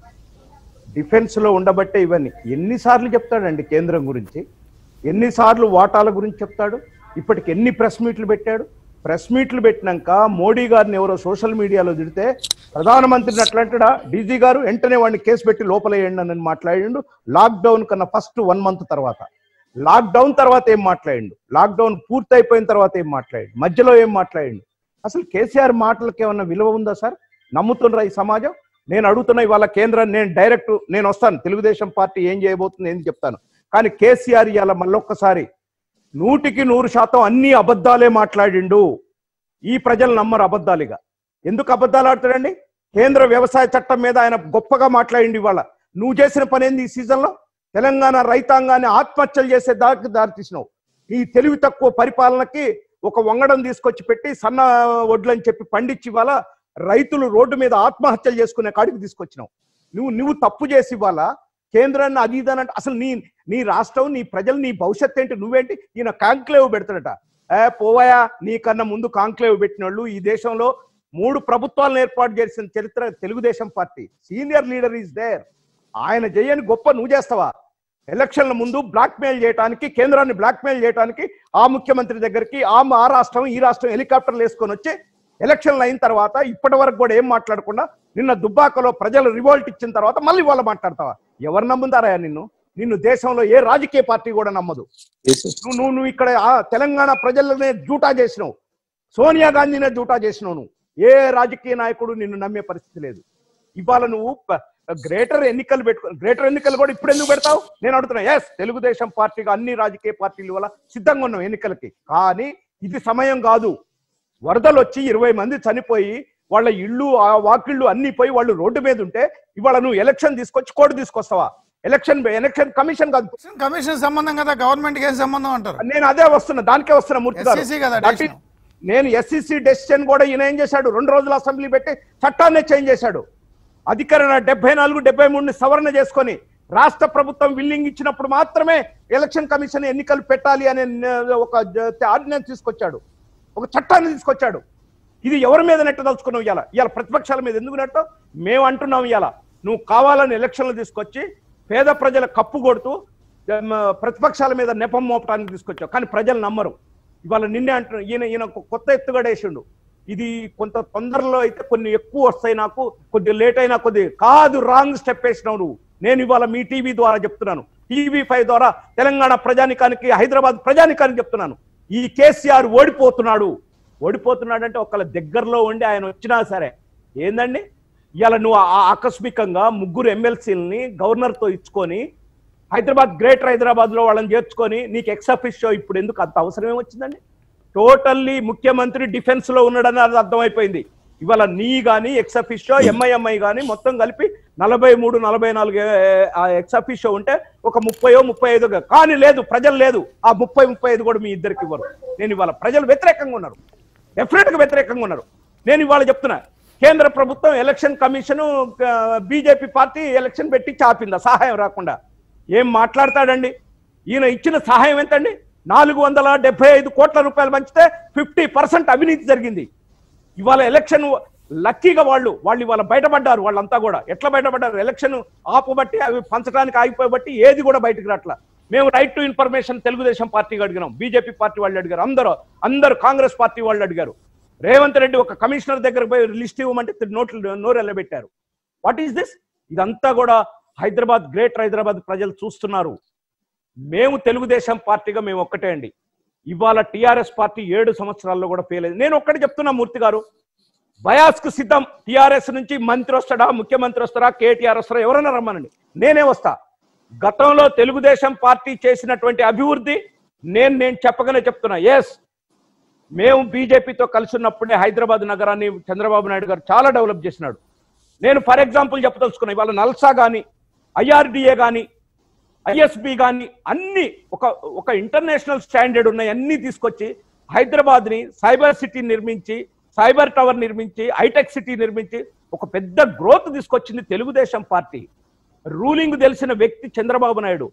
డిఫెన్స్ లో ఉండబట్టే ఇవన్నీ ఎన్నిసార్లు చెప్తాడండి కేంద్రం గురించి ఎన్నిసార్లు వాటాల గురించి చెప్తాడు ఇప్పటికి ఎన్ని ప్రెస్ మీట్లు పెట్టాడు ప్రెస్ మీట్లు పెట్టినాక మోడీ గారిని ఎవరో సోషల్ మీడియాలో తిడితే ప్రధానమంత్రిని అట్లాంటిడా డీజీ గారు వెంటనే వాడిని కేసు పెట్టి లోపలేయండి అని మాట్లాడిండు లాక్డౌన్ కన్నా ఫస్ట్ వన్ మంత్ తర్వాత లాక్డౌన్ తర్వాత ఏం మాట్లాడిండు లాక్డౌన్ పూర్తి అయిపోయిన తర్వాత ఏం మాట్లాడిండు మధ్యలో ఏం మాట్లాడిండు అసలు కేసీఆర్ మాటలకి ఏమన్నా విలువ ఉందా సార్ నమ్ముతుండ్రా ఈ సమాజం నేను అడుగుతున్నా ఇవాళ కేంద్రం నేను డైరెక్ట్ నేను వస్తాను తెలుగుదేశం పార్టీ ఏం చేయబోతుంది ఏం చెప్తాను కానీ కేసీఆర్ ఇవాళ మళ్ళొక్కసారి నూటికి నూరు శాతం అన్ని అబద్ధాలే మాట్లాడిండు ఈ ప్రజలు నమ్మరు అబద్ధాలుగా ఎందుకు అబద్ధాలు ఆడుతాడండి కేంద్ర వ్యవసాయ చట్టం మీద ఆయన గొప్పగా మాట్లాడిండు ఇవాళ నువ్వు చేసిన పని ఏంది ఈ సీజన్లో తెలంగాణ రైతాంగాన్ని ఆత్మహత్యలు చేసే దారికి దారితీసినావు ఈ తెలివి తక్కువ పరిపాలనకి ఒక వంగడం తీసుకొచ్చి పెట్టి సన్న వడ్లని చెప్పి పండించి ఇవాళ రైతులు రోడ్డు మీద ఆత్మహత్యలు చేసుకునే కాడికి తీసుకొచ్చినావు నువ్వు నువ్వు తప్పు చేసి ఇవాళ కేంద్రాన్ని అది ఇది అని అంటే అసలు నీ నీ రాష్ట్రం నీ ప్రజలు నీ భవిష్యత్తు ఏంటి నువ్వేంటి ఈయన కాంక్లేవ్ పెడతాడట ఏ పోవాయా నీకన్నా ముందు కాంక్లేవ్ పెట్టిన వాళ్ళు ఈ దేశంలో మూడు ప్రభుత్వాలను ఏర్పాటు చేసిన చరిత్ర Telugu Desam party senior leader is there ఆయన చేయని గొప్ప నువ్వు చేస్తావా ఎలక్షన్ల ముందు బ్లాక్ మెయిల్ చేయడానికి కేంద్రాన్ని బ్లాక్ మెయిల్ చేయడానికి ఆ ముఖ్యమంత్రి దగ్గరికి ఆ ఆ రాష్ట్రం ఈ రాష్ట్రం హెలికాప్టర్లు వేసుకొని వచ్చి ఎలక్షన్లు అయిన తర్వాత ఇప్పటి వరకు కూడా ఏం మాట్లాడకుండా నిన్న దుబ్బాకలో ప్రజలు రివోల్ట్ ఇచ్చిన తర్వాత మళ్ళీ వాళ్ళు మాట్లాడతావా ఎవరు నమ్ముతారా నిన్ను నిన్ను దేశంలో ఏ రాజకీయ పార్టీ కూడా నమ్మదు నువ్వు నువ్వు నువ్వు ఇక్కడ ఆ తెలంగాణ ప్రజలనే జూటా చేసినావు సోనియా గాంధీనే జూటా చేసినావు నువ్వు ఏ రాజకీయ నాయకుడు నిన్ను నమ్మే పరిస్థితి లేదు ఇవాళ నువ్వు ప- గ్రేటర్ ఎన్నికలు పెట్టుకో గ్రేటర్ ఎన్నికలు కూడా ఇప్పుడు ఎందుకు పెడతావు నేను అడుగుతున్నా ఎస్ తెలుగుదేశం పార్టీగా అన్ని రాజకీయ పార్టీల వల్ల సిద్ధంగా ఉన్నాం ఎన్నికలకి కానీ ఇది సమయం కాదు వరదలు వచ్చి ఇరవై మంది చనిపోయి వాళ్ళ ఇళ్ళు ఆ వాకిళ్ళు అన్ని పోయి వాళ్ళు రోడ్డు మీద ఉంటే ఇవాళ నువ్వు ఎలక్షన్ తీసుకొచ్చి కోడ్ తీసుకొస్తావా ఎలక్షన్ ఎలక్షన్ కమిషన్ కాదు కమిషన్ సంబంధం కదా గవర్నమెంట్ కి ఏం సంబంధం అంటారు నేను అదే వస్తున్నా దానికే వస్తున్నా మూర్తి గారు. SEC కదా That is- decision. నేను ఎస్సీసీ డెసిషన్ కూడా ఈయన ఏం చేశాడు రెండు రోజులు అసెంబ్లీ పెట్టి చట్టాన్ని చేంజ్ చేశాడు అధికరణ డెబ్బై నాలుగు డెబ్బై మూడుని సవరణ చేసుకొని రాష్ట్ర ప్రభుత్వం విల్లింగ్ ఇచ్చినప్పుడు మాత్రమే ఎలక్షన్ కమిషన్ ఎన్నికలు పెట్టాలి అనే న- ఒక ఆర్డినెన్స్ తీసుకొచ్చాడు ఒక చట్టాన్ని తీసుకొచ్చాడు ఇది ఎవరి మీద నెట్టదలుచుకున్నావు ఇవాళ ఇవాళ ప్రతిపక్షాల మీద ఎందుకు నెట్ట మేము అంటున్నాం ఇవాళ నువ్వు కావాలని ఎలక్షన్లు తీసుకొచ్చి పేద ప్రజల కప్పు కొడుతూ ఎం, ప్రతిపక్షాల మీద నెపం మోపడానికి తీసుకొచ్చావు కానీ ప్రజలు నమ్మరు ఇవాళ నిన్నే అంటున్నా ఈయన ఈయన ఒక కొత్త ఎత్తుగడేసిండు ఇది కొంత తొందరలో అయితే కొన్ని ఎక్కువ వస్తాయి నాకు కొద్ది లేట్ అయినా కొద్ది కాదు రాంగ్ స్టెప్ వేసినావు నువ్వు నేను ఇవాళ మీ టీవీ ద్వారా చెప్తున్నాను టీవీ ఫైవ్ ద్వారా తెలంగాణ ప్రజానికానికి హైదరాబాద్ ప్రజానికానికి చెప్తున్నాను ఈ కేసీఆర్ ఓడిపోతున్నాడు ఓడిపోతున్నాడు అంటే ఒకళ్ళ దగ్గరలో ఉండి ఆయన వచ్చినా సరే ఏందండి ఇవాళ నువ్వు ఆ- ఆకస్మికంగా ముగ్గురు ఎమ్మెల్సీలని గవర్నర్తో ఇచ్చుకొని హైదరాబాద్ గ్రేటర్ హైదరాబాద్ లో వాళ్ళని చేర్చుకొని నీకు ఎక్స్ షో ఇప్పుడు ఎందుకు అంత అవసరం ఏమొచ్చిందండి టోటల్లీ ముఖ్యమంత్రి డిఫెన్స్ లో ఉన్నాడని అది అర్థమైపోయింది ఇవాళ నీ గాని ఎక్స్ షో ఎంఐఎంఐ గాని మొత్తం కలిపి నలభై మూడు నలభై నాలుగు ఎక్స్ షో ఉంటే ఒక ముప్పయో ముప్పై ఐదు కానీ లేదు ప్రజలు లేదు ఆ ముప్పై ముప్పై ఐదు కూడా మీ ఇద్దరికి ఇవ్వరు నేను ఇవాళ ప్రజలు వ్యతిరేకంగా ఉన్నారు డెఫినెట్ గా వ్యతిరేకంగా ఉన్నారు నేను ఇవాళ చెప్తున్నా కేంద్ర ప్రభుత్వం election commission BJP party election పెట్టి చాపిందా సహాయం రాకుండా ఏం మాట్లాడతాడండి ఈయన ఇచ్చిన సహాయం ఎంతండి నాలుగు వందల డెబ్బై ఐదు కోట్ల రూపాయలు పంచితే ఫిఫ్టీ పర్సెంట్ అవినీతి జరిగింది ఇవాళ ఎలక్షన్ లక్కీగా వాళ్ళు వాళ్ళు ఇవాళ బయటపడ్డారు వాళ్ళంతా కూడా ఎట్లా బయటపడ్డారు ఎలక్షన్ ఆపబట్టి అవి పంచడానికి ఆగిపోబట్టి ఏది కూడా బయటకు రాట్లా మేము రైట్ టు ఇన్ఫర్మేషన్ తెలుగుదేశం పార్టీకి అడిగినాం బీజేపీ పార్టీ వాళ్ళు అడిగారు అందరూ అందరూ కాంగ్రెస్ పార్టీ వాళ్ళు అడిగారు రేవంత్ రెడ్డి ఒక కమిషనర్ దగ్గర పోయి లిస్ట్ ఇవ్వమంటే నోట్లు నోరు ఎల్లబెట్టారు వాట్ ఈస్ దిస్ ఇదంతా కూడా హైదరాబాద్ గ్రేటర్ హైదరాబాద్ ప్రజలు చూస్తున్నారు మేము తెలుగుదేశం పార్టీగా మేము ఒక్కటే అండి ఇవాళ టిఆర్ఎస్ పార్టీ ఏడు సంవత్సరాల్లో కూడా ఫెయిల్ అయింది నేను ఒక్కటి చెప్తున్నా మూర్తి గారు బయాస్ కు సిద్ధం టిఆర్ఎస్ నుంచి మంత్రి వస్తాడా ముఖ్యమంత్రి వస్తారా కేటీఆర్ వస్తారా ఎవరైనా రమ్మనండి నేనే వస్తా గతంలో తెలుగుదేశం పార్టీ చేసినటువంటి అభివృద్ధి నేను నేను చెప్పగానే చెప్తున్నా ఎస్ మేము బీజేపీతో కలిసి ఉన్నప్పుడే హైదరాబాద్ నగరాన్ని చంద్రబాబు నాయుడు గారు చాలా డెవలప్ చేసినాడు నేను ఫర్ ఎగ్జాంపుల్ చెప్పదలుచుకున్నా ఇవాళ నల్సా కానీ ఐఆర్డిఏ కానీ ఐఎస్బి కానీ అన్ని ఒక ఒక ఇంటర్నేషనల్ స్టాండర్డ్ ఉన్నాయి అన్ని తీసుకొచ్చి హైదరాబాద్ ని సైబర్ సిటీ నిర్మించి సైబర్ టవర్ నిర్మించి హైటెక్ సిటీ నిర్మించి ఒక పెద్ద గ్రోత్ తీసుకొచ్చింది తెలుగుదేశం పార్టీ రూలింగ్ తెలిసిన వ్యక్తి Chandrababu Naidu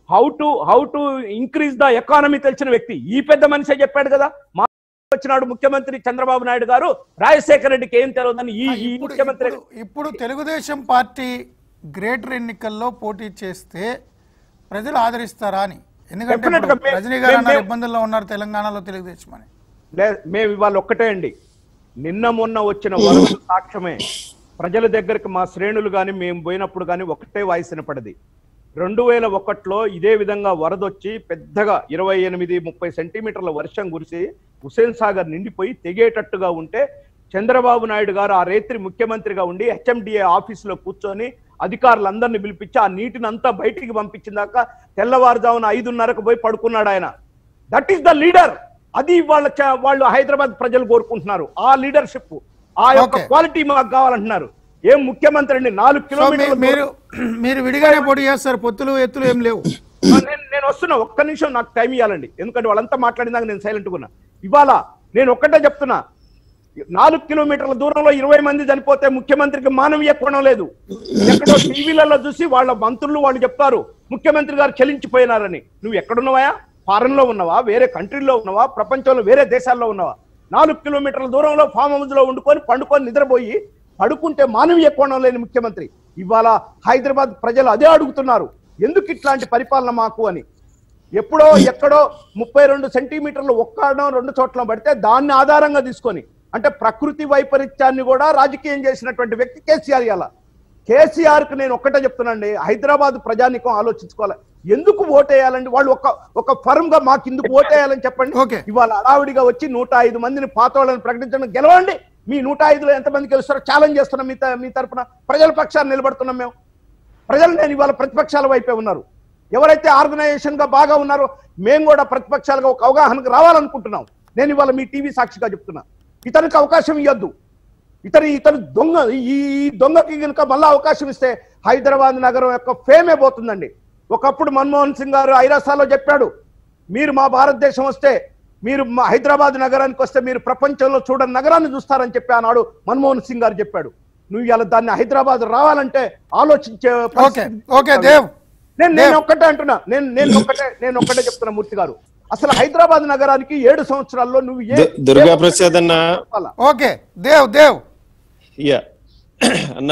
how to how to increase the economy తెలిసిన వ్యక్తి ఈ పెద్ద మనిషే చెప్పాడు కదా మా వచ్చినాడు ముఖ్యమంత్రి చంద్రబాబు నాయుడు గారు రాజశేఖర రెడ్డికి ఏం తెలియదని ఈ ఈ ఇప్పుడు ముఖ్యమంత్రి ఇప్పుడు- ఇప్పుడు తెలుగుదేశం పార్టీ గ్రేటర్ ఎన్నికల్లో పోటీ చేస్తే ప్రజలు ఆదరిస్తారా అని ఎందుకంటే Definitely గా ఇప్పుడు మే- రజనీ గారు మే- అన్నారు మే- ఇబ్బందుల్లో ఉన్నారు తెలంగాణలో తెలుగుదేశం అని లే మేము ఇవాళ ఒక్కటే అండి నిన్న మొన్న వచ్చిన వరద సాక్ష్యమే ప్రజల దగ్గరికి మా శ్రేణులు కానీ మేము పోయినప్పుడు కానీ ఒకటే వాయిస్ వినపడది రెండు వేల ఒకటిలో ఇదే విధంగా వరద వచ్చి పెద్దగా ఇరవై ఎనిమిది ముప్పై సెంటీమీటర్ల వర్షం కురిసి హుసేన్ సాగర్ నిండిపోయి తెగేటట్టుగా ఉంటే చంద్రబాబు నాయుడు గారు ఆ రేత్రి ముఖ్యమంత్రిగా ఉండి హెచ్ఎండిఏ ఆఫీసులో కూర్చొని అధికారులందరినీ పిలిపించి ఆ నీటిని అంతా బయటికి పంపించిందాక తెల్లవారుజామున ఐదున్నరకు పోయి పడుకున్నాడు ఆయన దట్ ఈస్ ద లీడర్ అది వాళ్ళ చ- వాళ్ళు హైదరాబాద్ ప్రజలు కోరుకుంటున్నారు ఆ లీడర్షిప్ ఆ యొక్క Okay. క్వాలిటీ మాకు కావాలంటున్నారు ఏం ముఖ్యమంత్రి అండి నాలుగు సో మీ- కిలోమీటర్ల మీరు మీరు విడిగానే పోటీ చేస్తారు పొత్తులు ఎత్తులు ఏం లేవు దూరం- నేను నేను వస్తున్నా ఒక్క నిమిషం నాకు టైం ఇవ్వాలండి ఎందుకంటే వాళ్ళంతా మాట్లాడినాక నేను సైలెంట్ ఉన్నా ఇవాళ నేను ఒక్కటే చెప్తున్నా నాలుగు కిలోమీటర్ల దూరంలో ఇరవై మంది చనిపోతే ముఖ్యమంత్రికి మానవీయ కోణం లేదు ఎక్కడో టీవీలలో చూసి వాళ్ళ మంత్రులు వాళ్ళు చెప్తారు ముఖ్యమంత్రి గారు చెలించిపోయినారని నువ్వు ఎక్కడున్నావా ఫారెన్ లో ఉన్నావా వేరే కంట్రీలో ఉన్నావా ప్రపంచంలో వేరే దేశాల్లో ఉన్నావా నాలుగు కిలోమీటర్ల దూరంలో ఫామ్ హౌస్ లో వండుకొని పండుకొని నిద్రపోయి పడుకుంటే మానవీయ కోణం లేని ముఖ్యమంత్రి ఇవాళ హైదరాబాద్ ప్రజలు అదే అడుగుతున్నారు ఎందుకు ఇట్లాంటి పరిపాలన మాకు అని ఎప్పుడో ఎక్కడో ముప్పై రెండు సెంటీమీటర్లు ఒక్కడం రెండు చోట్ల పడితే దాన్ని ఆధారంగా తీసుకొని అంటే ప్రకృతి వైపరీత్యాన్ని కూడా రాజకీయం చేసినటువంటి వ్యక్తి కేసీఆర్ ఇలా కేసీఆర్ కు నేను ఒక్కటే చెప్తున్నానండి హైదరాబాద్ ప్రజానికం ఆలోచించుకోవాలి ఎందుకు ఓటేయాలండి వాళ్ళు ఒక ఒక ఫర్మ్ గా మాకు ఇందుకు ఓటేయాలని చెప్పండి Okay. ఇవాళ అడావిడిగా వచ్చి నూట ఐదు మందిని పాతోళ్ళని ప్రకటించడం గెలవండి మీ నూట ఐదులో ఎంతమంది గెలుస్తారో ఛాలెంజ్ చేస్తున్నాం మీ త- మీ తరపున ప్రజల పక్షాన్ని నిలబడుతున్నాం మేము ప్రజలు నేను ఇవాళ ప్రతిపక్షాల వైపే ఉన్నారు ఎవరైతే ఆర్గనైజేషన్ గా బాగా ఉన్నారో మేము కూడా ప్రతిపక్షాలుగా ఒక అవగాహనకు రావాలనుకుంటున్నాం నేను ఇవాళ మీ టీవీ సాక్షిగా చెప్తున్నా ఇతనికి అవకాశం ఇవ్వద్దు ఇతని ఇతను దొంగ ఈ ఈ దొంగకి కనుక మళ్ళా అవకాశం ఇస్తే హైదరాబాద్ నగరం యొక్క ఫేమే పోతుందండి ఒకప్పుడు మన్మోహన్ సింగ్ గారు ఐరాసాలో చెప్పాడు మీరు మా భారతదేశం వస్తే మీరు మా హైదరాబాద్ నగరానికి వస్తే మీరు ప్రపంచంలో చూడని నగరాన్ని చూస్తారని చెప్పి ఆనాడు మన్మోహన్ సింగ్ గారు చెప్పాడు నువ్వు ఇలా దాన్ని హైదరాబాద్ రావాలంటే ఆలోచించే ఓకే పరిస్థితి ఓకే దేవ్ నేను నేను దేవ్. ఒక్కటే అంటున్నా నేను నేను ఒక్కటే నేను ఒక్కటే చెప్తున్నా మూర్తి గారు అసలు హైదరాబాద్ నగరానికి ఏడు సంవత్సరాల్లో నువ్వు ఏ దు- దుర్గా ప్రసాద్ అన్న చెప్పాలా? ఓకే దేవ్ దేవ్ యా అన్న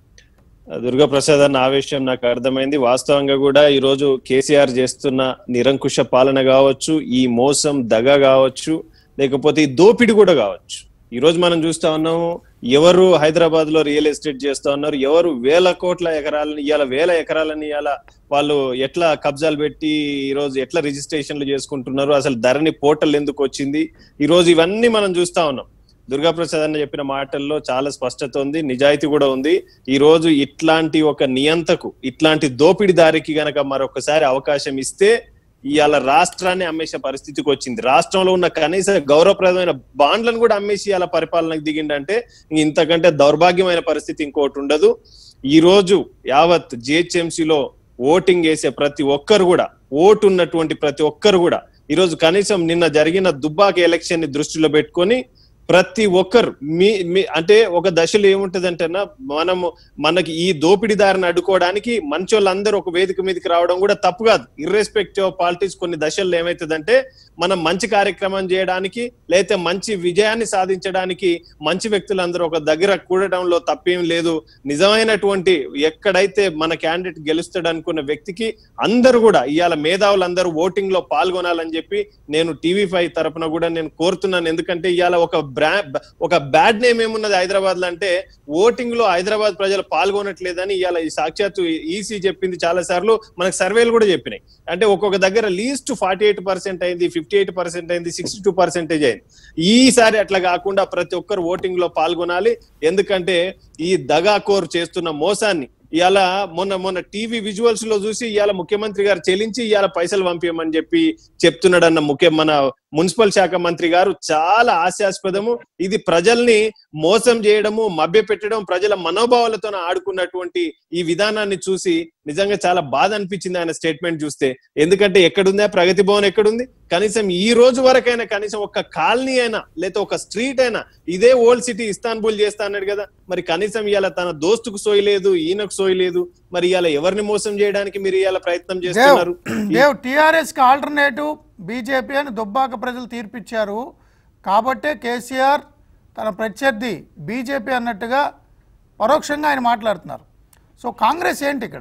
దుర్గా ప్రసాద్ అన్న ఆవేశం నాకు అర్థమైంది వాస్తవంగా కూడా ఈ రోజు కేసీఆర్ చేస్తున్న నిరంకుశ పాలన కావచ్చు ఈ మోసం దగ కావచ్చు లేకపోతే ఈ దోపిడి కూడా కావచ్చు ఈ రోజు మనం చూస్తా ఉన్నాము ఎవరు హైదరాబాద్ లో రియల్ ఎస్టేట్ చేస్తా ఉన్నారు ఎవరు వేల కోట్ల ఎకరాలని ఇవాళ వేల ఎకరాలని ఇవాళ వాళ్ళు ఎట్లా కబ్జాలు పెట్టి ఈ రోజు ఎట్లా రిజిస్ట్రేషన్లు చేసుకుంటున్నారు అసలు ధరణి పోర్టల్ ఎందుకు వచ్చింది ఈ రోజు ఇవన్నీ మనం చూస్తా ఉన్నాం దుర్గా ప్రసాద్ అన్న చెప్పిన మాటల్లో చాలా స్పష్టత ఉంది నిజాయితీ కూడా ఉంది ఈ రోజు ఇట్లాంటి ఒక నియంతకు ఇట్లాంటి దోపిడిదారికి గనక మరొకసారి అవకాశం ఇస్తే ఇవాళ రాష్ట్రాన్ని అమ్మేసే పరిస్థితికి వచ్చింది రాష్ట్రంలో ఉన్న కనీస గౌరవప్రదమైన బాండ్లను కూడా అమ్మేసి ఇవాళ పరిపాలనకు దిగిండంటే ఇంక ఇంతకంటే దౌర్భాగ్యమైన పరిస్థితి ఇంకోటి ఉండదు ఈ రోజు యావత్ GHMC లో ఓటింగ్ వేసే ప్రతి ఒక్కరు కూడా ఓటు ఉన్నటువంటి ప్రతి ఒక్కరు కూడా ఈ రోజు కనీసం నిన్న జరిగిన దుబ్బాక ఎలక్షన్ ని దృష్టిలో పెట్టుకొని ప్రతి ఒక్కరు మీ మీ అంటే ఒక దశలో ఏముంటదంటేనా మనము మనకి ఈ దోపిడీదారిని అడ్డుకోవడానికి మంచోళ్ళందరూ ఒక వేదిక మీదకి రావడం కూడా తప్పు కాదు ఇర్రెస్పెక్టివ్ ఆఫ్ పాలిటిక్స్ కొన్ని దశల్లో ఏమైతుందంటే మనం మంచి కార్యక్రమం చేయడానికి లేకపోతే మంచి విజయాన్ని సాధించడానికి మంచి వ్యక్తులందరూ ఒక దగ్గర కూడటంలో తప్పేం లేదు నిజమైనటువంటి ఎక్కడైతే మన క్యాండిడేట్ గెలుస్తాడు అనుకున్న వ్యక్తికి అందరూ కూడా ఇవాళ మేధావులందరూ ఓటింగ్ లో పాల్గొనాలని చెప్పి నేను టీవీ ఫైవ్ తరపున కూడా నేను కోరుతున్నాను ఎందుకంటే ఇవాళ ఒక బ్రా ఒక బ్యాడ్ నేమ్ ఏమున్నది హైదరాబాద్ లో అంటే ఓటింగ్ లో హైదరాబాద్ ప్రజలు పాల్గొనట్లేదని ఇవాళ ఈ సాక్షాత్తు ఈసీ చెప్పింది చాలా సార్లు మనకు సర్వేలు కూడా చెప్పినాయి అంటే ఒక్కొక్క దగ్గర లీస్ట్ ఫార్టీ ఎయిట్ పర్సెంట్ అయింది ఫిఫ్టీ ఎయిట్ పర్సెంట్ అయింది సిక్స్టీ టూ పర్సెంటేజ్ అయింది ఈసారి అట్లా కాకుండా ప్రతి ఒక్కరు ఓటింగ్ లో పాల్గొనాలి ఎందుకంటే ఈ దగాకోర్ చేస్తున్న మోసాన్ని ఇవాళ మొన్న మొన్న టీవీ విజువల్స్ లో చూసి ఇవాళ ముఖ్యమంత్రి గారు చెల్లించి ఇవాళ పైసలు పంపించమని చెప్పి చెప్తున్నాడన్న ముఖ్య మన మున్సిపల్ శాఖ మంత్రి గారు చాలా హాస్యాస్పదము ఇది ప్రజల్ని మోసం చేయడము మభ్య పెట్టడం ప్రజల మనోభావాలతో ఆడుకున్నటువంటి ఈ విధానాన్ని చూసి నిజంగా చాలా బాధ అనిపించింది ఆయన స్టేట్మెంట్ చూస్తే ఎందుకంటే ఎక్కడుందా ప్రగతి భవన్ ఎక్కడుంది కనీసం ఈ రోజు వరకైనా కనీసం ఒక కాలనీ అయినా లేదా ఒక స్ట్రీట్ అయినా ఇదే ఓల్డ్ సిటీ ఇస్తాన్బుల్ చేస్తా అన్నాడు కదా మరి కనీసం ఇవాళ తన దోస్తుకు సోయలేదు ఈయనకు సోయలేదు మరి ఇవాళ ఎవరిని మోసం చేయడానికి మీరు ఇవాళ ప్రయత్నం దేవ్ చేస్తున్నారు దేవ్ టీఆర్ఎస్ కి ఆల్టర్నేటివ్ బీజేపీ అని దుబ్బాక ప్రజలు తీర్పిచ్చారు కాబట్టే కేసీఆర్ తన ప్రత్యర్థి బీజేపీ అన్నట్టుగా పరోక్షంగా ఆయన మాట్లాడుతున్నారు సో కాంగ్రెస్ ఏంటి ఇక్కడ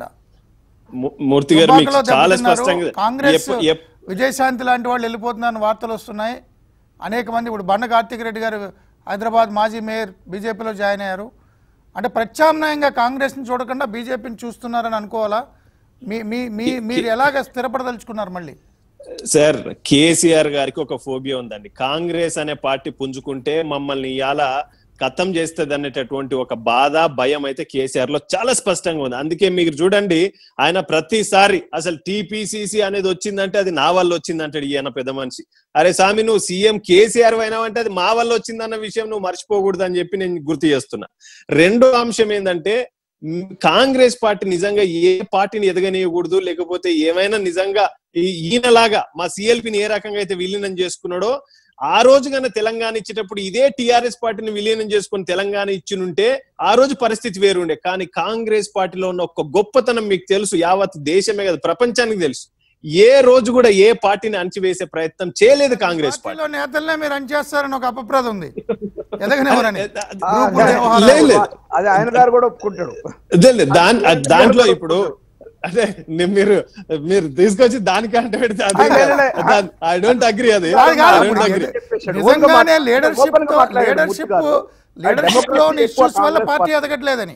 ము- మూర్తి గారు మీకు దుబ్బాకలో చాలా దెబ్బతిన్నారు. స్పష్టంగా కాంగ్రెస్ ఎప్ప- ఎప్ప- విజయశాంతి లాంటి వాళ్ళు వెళ్ళిపోతున్నారని వార్తలు వస్తున్నాయి అనేక మంది ఇప్పుడు బండ కార్తీక్ రెడ్డి గారు హైదరాబాద్ మాజీ మేయర్ బీజేపీలో జాయిన్ అయ్యారు అంటే ప్రత్యామ్నాయంగా కాంగ్రెస్ని చూడకుండా బీజేపీని చూస్తున్నారని అనుకోవాలా మీ మీ మీ మీరు ఎలాగ స్థిరపడదలుచుకున్నారు మళ్ళీ సార్ కేసీఆర్ గారికి ఒక ఫోబియా ఉందండి కాంగ్రెస్ అనే పార్టీ పుంజుకుంటే మమ్మల్ని ఇవాళ కథం చేస్తుంది అనేటటువంటి ఒక బాధ భయం అయితే కేసీఆర్ లో చాలా స్పష్టంగా ఉంది అందుకే మీరు చూడండి ఆయన ప్రతిసారి అసలు టీపీసీసీ అనేది వచ్చిందంటే అది నా వల్ల వచ్చిందంటాడు ఈయన పెద్ద మనిషి అరే స్వామి నువ్వు సీఎం కేసీఆర్ అయినావంటే అది మా వల్ల వచ్చిందన్న విషయం నువ్వు మర్చిపోకూడదు అని చెప్పి నేను గుర్తు చేస్తున్నా రెండో అంశం ఏంటంటే మ్, కాంగ్రెస్ పార్టీ నిజంగా ఏ పార్టీని ఎదగనీయకూడదు లేకపోతే ఏమైనా నిజంగా ఈ- ఈయనలాగా మా సిఎల్పిని ఏ రకంగా అయితే విలీనం చేసుకున్నాడో ఆ రోజు కన్నా తెలంగాణ ఇచ్చేటప్పుడు ఇదే టిఆర్ఎస్ పార్టీని విలీనం చేసుకుని తెలంగాణ ఇచ్చినుంటే ఆ రోజు పరిస్థితి వేరుండే కానీ కాంగ్రెస్ పార్టీలో ఉన్న ఒక గొప్పతనం మీకు తెలుసు యావత్ దేశమే కదా ప్రపంచానికి తెలుసు ఏ రోజు కూడా ఏ పార్టీని అణచివేసే ప్రయత్నం చేయలేదు కాంగ్రెస్ పార్టీ పార్టీలో నేతలనే మీరు అంచేస్తారని ఒక అపప్రద ఉంది ఎదగనివ్వరని ఆ, గ్రూపుల అదే, వ్యవహారాలు. లేదు, లేదు. అదే ఆయన గారు కూడా ఒప్పుకుంటాడు అదే లేదు, దాన్- దాంట్లో ఇప్పుడు అదే ని- మీరు మీరు తీసుకొచ్చి దానికంటే పెడితే ఆ, లే, లే, లే. ఐ డోంట్ అగ్రి అది కాదు, కాదు, I ఇప్పుడు don't agree. చెప్పేశాడు. నిజంగానే ఓపెన్గా మాట్లాడాడు. లీడర్షిప్ ఓపెన్గా మాట్లాడాడు లీడర్షిప్ మూర్తి గారు. లీడర్షిప్ డెమోక్రసీ లోని ఎక్కువ ఇష్యూస్ వల్ల కాంగ్రెస్ పార్టీ పార్టీ. ఎదగట్లేదని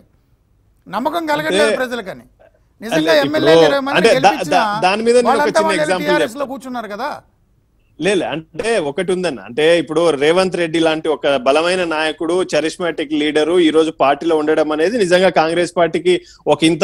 నమ్మకం కలగట్లేదు అంటే- ప్రజలకని నిజంగా ఇప్పుడు ఎమ్మెల్యేలు ఇరవై మంది అంటే దా- గెలిపించినా దా- దాని మీద నేను ఒక వాళ్ళంతా చిన్న వాళ్ళు example TRS లో చెప్తా. కూర్చున్నారు కదా లేదు అంటే ఒకటి ఉందన్న అంటే ఇప్పుడు రేవంత్ రెడ్డి లాంటి ఒక బలమైన నాయకుడు చరిస్మాటిక్ లీడరు ఈ రోజు పార్టీలో ఉండడం అనేది నిజంగా కాంగ్రెస్ పార్టీకి ఒక ఇంత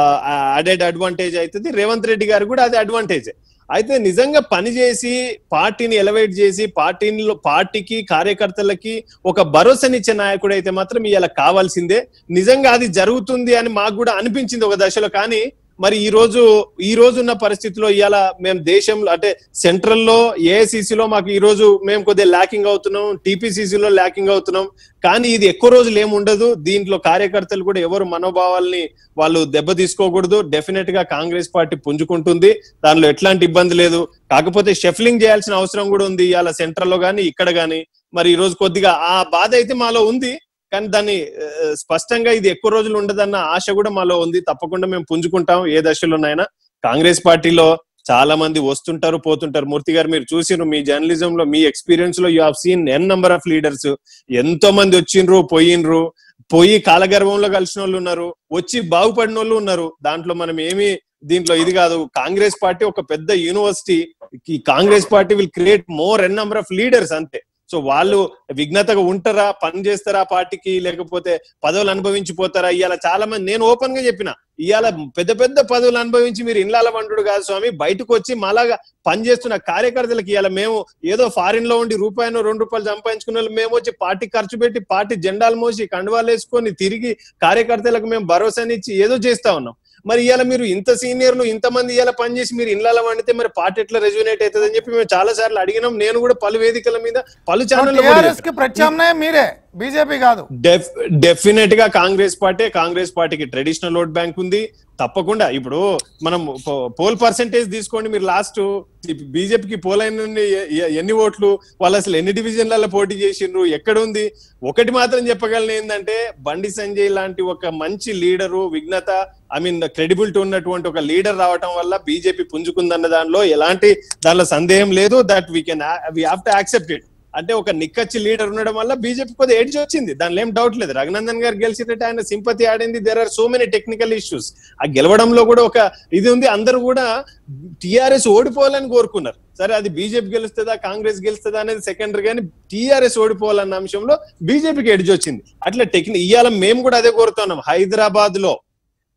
అడెడ్ అడ్వాంటేజ్ అవుతుంది రేవంత్ రెడ్డి గారు కూడా అది అడ్వాంటేజ్ అయితే నిజంగా పనిచేసి పార్టీని ఎలవేట్ చేసి పార్టీలో పార్టీకి కార్యకర్తలకి ఒక భరోసానిచ్చే నాయకుడు అయితే మాత్రం ఇవాళ కావాల్సిందే నిజంగా అది జరుగుతుంది అని మాకు కూడా అనిపించింది ఒక దశలో కానీ మరి ఈ రోజు ఈ రోజు ఉన్న పరిస్థితిలో ఇవాళ మేము దేశంలో అంటే సెంట్రల్ లో ఏఐసిసిలో మాకు ఈ రోజు మేము కొద్దిగా ల్యాకింగ్ అవుతున్నాం టీపీసీసీలో ల్యాకింగ్ అవుతున్నాం కానీ ఇది ఎక్కువ రోజులు ఏమి ఉండదు దీంట్లో కార్యకర్తలు కూడా ఎవరు మనోభావాల్ని వాళ్ళు దెబ్బ తీసుకోకూడదు డెఫినెట్ గా కాంగ్రెస్ పార్టీ పుంజుకుంటుంది దానిలో ఎట్లాంటి ఇబ్బంది లేదు కాకపోతే షెఫ్లింగ్ చేయాల్సిన అవసరం కూడా ఉంది ఇవాళ సెంట్రల్ లో గానీ ఇక్కడ గానీ మరి ఈ రోజు కొద్దిగా ఆ బాధ అయితే మాలో ఉంది కానీ దాన్ని ఆ, స్పష్టంగా ఇది ఎక్కువ రోజులు ఉండదన్న ఆశ కూడా మాలో ఉంది తప్పకుండా మేము పుంజుకుంటాం ఏ దశలోనైనా కాంగ్రెస్ పార్టీలో చాలా మంది వస్తుంటారు పోతుంటారు మూర్తి గారు మీరు చూసిరు మీ జర్నలిజం లో మీ ఎక్స్పీరియన్స్ లో you have seen n number of leaders ఎంతో మంది వచ్చిండ్రు పోయినరు పోయి కాలగర్భంలో కలిసిన వాళ్ళు ఉన్నారు వచ్చి బాగుపడిన వాళ్ళు ఉన్నారు దాంట్లో మనం ఏమి దీంట్లో ఇది కాదు కాంగ్రెస్ పార్టీ ఒక పెద్ద యూనివర్సిటీ ఈ Congress party will create more n number of leaders అంతే సో వాళ్ళు విఘ్నతగా ఉంటారా పని చేస్తారా పార్టీకి లేకపోతే పదవులు అనుభవించిపోతారా ఇవాళ చాలా మంది నేను ఓపెన్ గా చెప్పిన ఇవాళ పెద్ద పెద్ద పదవులు అనుభవించి మీరు ఇళ్ళ వండుడు కాదు స్వామి బయటకు వచ్చి మలాగా పనిచేస్తున్న కార్యకర్తలకి ఇవాళ మేము ఏదో ఫారిన్ లో ఉండి రూపాయలు రెండు రూపాయలు సంపాదించుకున్న వాళ్ళు మేము వచ్చి పార్టీ ఖర్చు పెట్టి పార్టీ జెండాలు మోసి కండువాలు వేసుకొని తిరిగి కార్యకర్తలకు మేము భరోసానిచ్చి ఏదో చేస్తా ఉన్నాం మరి ఇవాళ మీరు ఇంత సీనియర్లు ఇంత మంది ఇవాళ పనిచేసి మీరు ఇళ్ళ వండితే మరి పార్టీ ఎట్లా రెజ్యూనేట్ అవుతుంది అని చెప్పి మేము చాలా సార్లు అడిగినాం నేను కూడా పలు వేదికల మీద పలు ఛానల్ టిఆర్ఎస్ కి ప్రత్యామ్నాయం మీరే బీజేపీ కాదు డెఫ్ డెఫినెట్ గా కాంగ్రెస్ పార్టీ కాంగ్రెస్ పార్టీకి ట్రెడిషనల్ ఓట్ బ్యాంక్ ఉంది తప్పకుండా ఇప్పుడు మనం పో- పోల్ పర్సెంటేజ్ తీసుకోండి మీరు లాస్ట్ బీజేపీకి పోల్ అయిన నుండి ఎ- ఎ- ఎన్ని ఓట్లు వాళ్ళు అసలు ఎన్ని డివిజన్లలో పోటీ చేసిండ్రు ఎక్కడ ఉంది ఒకటి మాత్రం చెప్పగలను ఏంటంటే బండి సంజయ్ లాంటి ఒక మంచి లీడరు విఘ్నత ఐ మీన్ క్రెడిబిలిటీ ఉన్నటువంటి ఒక లీడర్ రావటం వల్ల బీజేపీ పుంజుకుందన్న దానిలో ఎలాంటి దానిలో సందేహం లేదు that we can we have to accept it అంటే ఒక నిక్కచ్చి లీడర్ ఉండడం వల్ల బీజేపీ కొద్దిగా ఎడ్జ్ వచ్చింది దానిలో ఏం డౌట్ లేదు రఘునందన్ గారు గెలిచినట్టు ఆయన సింపతి ఆడింది there are so many technical issues ఆ గెలవడంలో కూడా ఒక ఇది ఉంది అందరూ కూడా టిఆర్ఎస్ ఓడిపోవాలని కోరుకున్నారు సరే అది బీజేపీ గెలుస్తుందా కాంగ్రెస్ గెలుస్తుందా అనేది సెకండరీ కానీ టిఆర్ఎస్ ఓడిపోవాలన్న అంశంలో బీజేపీకి ఎడ్జ్ వచ్చింది అట్లా టెక్నిక్ ఇవాళ మేము కూడా అదే కోరుతున్నాం హైదరాబాద్ లో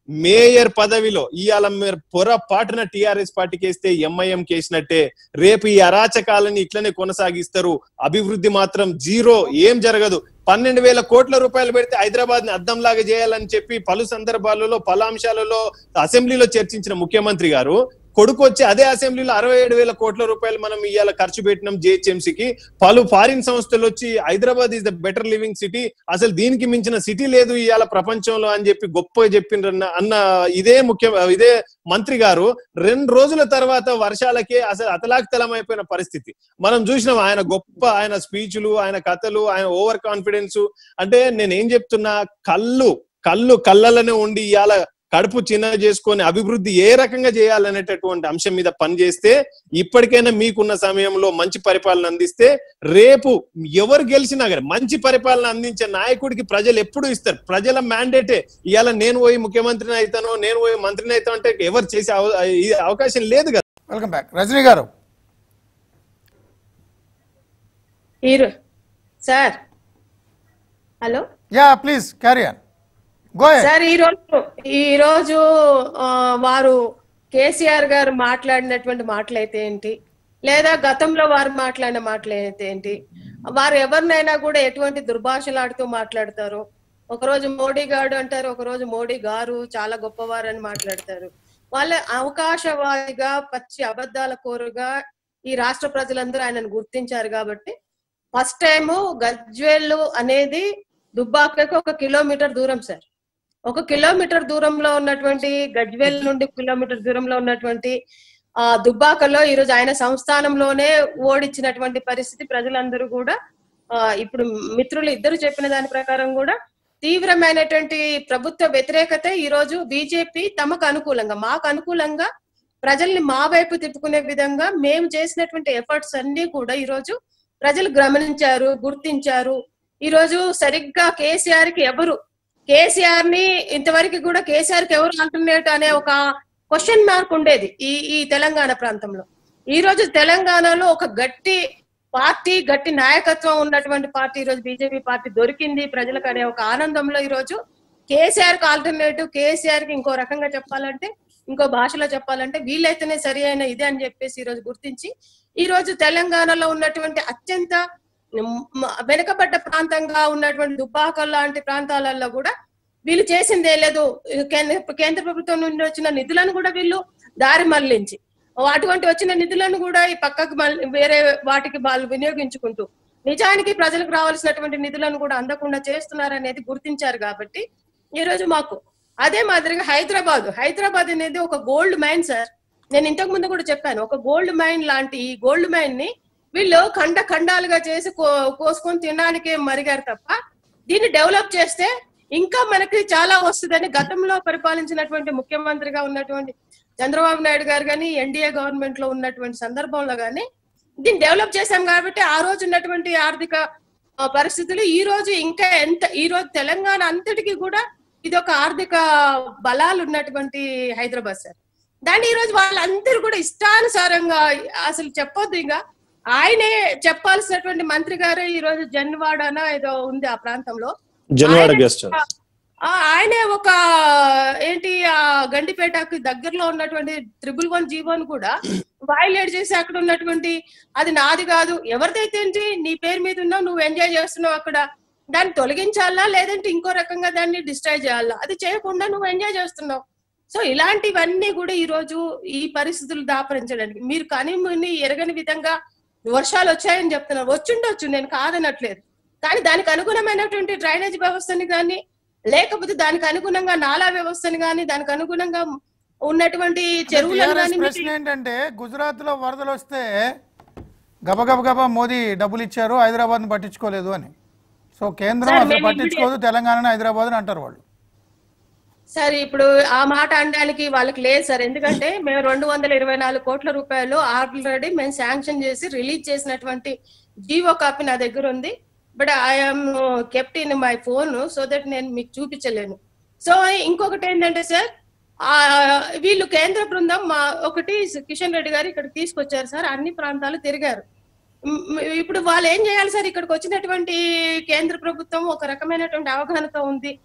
మేయర్ పదవిలో ఇవాళ మీరు పొరపాటున టిఆర్ఎస్ పార్టీకి వేస్తే ఎంఐఎం కేసినట్టే రేపు ఈ అరాచకాలని ఇట్లనే కొనసాగిస్తారు అభివృద్ధి మాత్రం జీరో ఏం జరగదు పన్నెండు వేల కోట్ల రూపాయలు పెడితే హైదరాబాద్ ని అద్దంలాగా చేయాలని చెప్పి పలు సందర్భాలలో పలు అంశాలలో అసెంబ్లీలో చర్చించిన ముఖ్యమంత్రి గారు కొడుకు వచ్చి అదే అసెంబ్లీలో అరవై ఏడు వేల కోట్ల రూపాయలు మనం ఇవాళ ఖర్చు పెట్టినాం జిహెచ్ఎంసీకి పలు ఫారిన్ సంస్థలు వచ్చి Hyderabad is the better living city అసలు దీనికి మించిన సిటీ లేదు ఇవాళ ప్రపంచంలో అని చెప్పి గొప్పగా చెప్పిండ్రన్న అన్న ఇదే ముఖ్య ఇదే మంత్రి గారు రెండు రోజుల తర్వాత వర్షాలకే అసలు అతలాకుతలమైపోయిన పరిస్థితి మనం చూసినాం ఆయన గొప్ప ఆయన స్పీచ్లు ఆయన కథలు ఆయన ఓవర్ కాన్ఫిడెన్స్ అంటే నేను ఏం చెప్తున్నా కళ్ళు కళ్ళు కళ్ళలోనే ఉండి ఇవాళ కడుపు చిన్న చేసుకొని అభివృద్ధి ఏ రకంగా చేయాలనేటటువంటి అంశం మీద పనిచేస్తే ఇప్పటికైనా మీకున్న సమయంలో మంచి పరిపాలన అందిస్తే రేపు ఎవరు గెలిచినా కానీ మంచి పరిపాలన అందించే నాయకుడికి ప్రజలు ఎప్పుడు ఇస్తారు ప్రజల మ్యాండేటే ఇవాళ నేను పోయి ముఖ్యమంత్రిని అవుతానో నేను పోయి మంత్రిని అవుతాను అంటే ఎవరు చేసే అవ- ఈ అవకాశం లేదు కదా వెల్కమ్ బ్యాక్ రజనీ గారు hero sir hello yeah please carry on go sir ఈ రోజు ఈ రోజు ఆ, వారు కేసీఆర్ గారు మాట్లాడినటువంటి మాటలైతే ఏంటి లేదా గతంలో వారు మాట్లాడిన మాటలైతే ఏంటి వారు ఎవరినైనా కూడా ఎటువంటి దుర్భాషలాడుతూ మాట్లాడతారు ఒకరోజు మోడీ గారు అంటారు ఒకరోజు మోడీ గారు చాలా గొప్పవారు అని మాట్లాడతారు వాళ్ళ అవకాశవాదిగా పచ్చి అబద్ధాల కోరుగా ఈ రాష్ట్ర ప్రజలందరూ ఆయనను గుర్తించారు కాబట్టి ఫస్ట్ టైం గజ్వేల్ అనేది దుబ్బాకకు ఒక కిలోమీటర్ దూరం సార్ ఒక కిలోమీటర్ దూరంలో ఉన్నటువంటి గజ్వేల్ నుండి కిలోమీటర్ దూరంలో ఉన్నటువంటి ఆ దుబ్బాకలో ఈ రోజు ఆయన సంస్థానంలోనే ఓడించినటువంటి పరిస్థితి ప్రజలందరూ కూడా ఆ ఇప్పుడు మిత్రులు ఇద్దరు చెప్పిన దాని ప్రకారం కూడా తీవ్రమైనటువంటి ప్రభుత్వ వ్యతిరేకత ఈ రోజు బీజేపీ తమకు అనుకూలంగా మాకు అనుకూలంగా ప్రజల్ని మా వైపు తిప్పుకునే విధంగా మేము చేసినటువంటి ఎఫర్ట్స్ అన్ని కూడా ఈ రోజు ప్రజలు గమనించారు గుర్తించారు ఈ రోజు సరిగ్గా కేసీఆర్ కి ఎవరు కేసీఆర్ ని ఇంతవరకు కూడా కేసీఆర్ కి ఎవరు ఆల్టర్నేట్ అనే ఒక క్వశ్చన్ మార్క్ ఉండేది ఈ ఈ తెలంగాణ ప్రాంతంలో ఈ రోజు తెలంగాణలో ఒక గట్టి పార్టీ గట్టి నాయకత్వం ఉన్నటువంటి పార్టీ ఈ రోజు బీజేపీ పార్టీ దొరికింది ప్రజలకు అనే ఒక ఆనందంలో ఈ రోజు కేసీఆర్ కి ఆల్టర్నేటివ్ కేసీఆర్ కి ఇంకో రకంగా చెప్పాలంటే ఇంకో భాషలో చెప్పాలంటే వీళ్ళైతేనే సరి అయిన ఇదే అని చెప్పేసి ఈ రోజు గుర్తించి ఈ రోజు తెలంగాణలో ఉన్నటువంటి అత్యంత మ- వెనుకబడ్డ ప్రాంతంగా ఉన్నటువంటి దుబ్బాక లాంటి ప్రాంతాలలో కూడా వీళ్ళు చేసిందే లేదు కేంద్ర కేంద్ర ప్రభుత్వం నుండి వచ్చిన నిధులను కూడా వీళ్ళు దారి మళ్లించి అటువంటి వచ్చిన నిధులను కూడా ఈ పక్కకు మళ్ళీ వేరే వాటికి వాళ్ళు వినియోగించుకుంటూ నిజానికి ప్రజలకు రావాల్సినటువంటి నిధులను కూడా అందకుండా చేస్తున్నారనేది గుర్తించారు కాబట్టి ఈ రోజు మాకు అదే మాదిరిగా హైదరాబాద్ హైదరాబాద్ అనేది ఒక గోల్డ్ మైన్ సార్ నేను ఇంతకు ముందు కూడా చెప్పాను ఒక గోల్డ్ మైన్ లాంటి ఈ గోల్డ్ మైన్ ని వీళ్ళు ఖండ ఖండాలుగా చేసి కో- కోసుకొని తినడానికి మరిగారు తప్ప దీన్ని డెవలప్ చేస్తే ఇంకా మనకి చాలా వస్తుందని గతంలో పరిపాలించినటువంటి ముఖ్యమంత్రిగా ఉన్నటువంటి చంద్రబాబు నాయుడు గారు కానీ ఎన్డీఏ గవర్నమెంట్ లో ఉన్నటువంటి సందర్భంలో కానీ దీన్ని డెవలప్ చేశాం కాబట్టి ఆ రోజు ఉన్నటువంటి ఆర్థిక ఆ, పరిస్థితులు ఈ రోజు ఇంకా ఎంత ఈ రోజు తెలంగాణ అంతటికి కూడా ఇది ఒక ఆర్థిక బలాలు ఉన్నటువంటి హైదరాబాద్ సార్ దాన్ని ఈ రోజు వాళ్ళందరూ కూడా ఇష్టానుసారంగా అసలు చెప్పొద్దు ఇంకా ఆయనే చెప్పాల్సినటువంటి మంత్రి గారే ఈ రోజు జన్వాడన ఏదో ఉంది ఆ ప్రాంతంలో జన్వాడ ఆయన- గెస్ట్ హౌస్ ఆ, ఆయనే ఒక ఏంటి ఆ గండిపేటకి దగ్గరలో ఉన్నటువంటి త్రిబుల్ వన్ జీవోని కూడా వైలేట్ చేసి అక్కడ ఉన్నటువంటి అది నాది కాదు ఎవరిదైతే ఏంటి నీ పేరు మీద ఉన్నావు నువ్వు ఎంజాయ్ చేస్తున్నావు అక్కడ దాన్ని తొలగించాలా లేదంటే ఇంకో రకంగా దాన్ని డిస్ట్రాయ్ చేయాలా అది చేయకుండా నువ్వు ఎంజాయ్ చేస్తున్నావు సో ఇలాంటివన్నీ కూడా ఈ రోజు ఈ పరిస్థితులు దాపరించడానికి మీరు కనిముని ఎరగని విధంగా వర్షాలు వచ్చాయని చెప్తున్నారు వచ్చుండొచ్చు నేను కాదనట్లేదు కానీ దానికి అనుగుణమైనటువంటి డ్రైనేజ్ వ్యవస్థని కానీ లేకపోతే దానికి అనుగుణంగా నాలా వ్యవస్థని కానీ దానికి అనుగుణంగా ఉన్నటువంటి చెరువులను TRS కానీ ప్రశ్న ఏంటంటే గుజరాత్ లో వరదలు వస్తే గబగబ గబా మోదీ డబ్బులు ఇచ్చారు హైదరాబాద్ పట్టించుకోలేదు అని సో కేంద్రం సార్, అసలు మేము పట్టించుకోదు తెలంగాణ హైదరాబాద్ అని అంటారు వాళ్ళు సార్ ఇప్పుడు ఆ మాట అనడానికి వాళ్ళకి లేదు సార్ ఎందుకంటే మేము రెండు వందల ఇరవై నాలుగు కోట్ల రూపాయలు ఆల్రెడీ మేము శాంక్షన్ చేసి రిలీజ్ చేసినటువంటి జీవో కాపీ నా దగ్గర ఉంది but I'm kept in my phone so that నేను మీకు చూపించలేను సో ఇంకొకటి ఏంటంటే సార్ ఆ వీళ్ళు కేంద్ర బృందం మా ఒకటి కిషన్ రెడ్డి గారు ఇక్కడికి తీసుకొచ్చారు సార్ అన్ని ప్రాంతాలు తిరిగారు మ్, మ్, ఇప్పుడు వాళ్ళు ఏం చేయాలి సార్ ఇక్కడికి వచ్చినటువంటి కేంద్ర ప్రభుత్వం ఒక రకమైనటువంటి అవగాహనతో ఉంది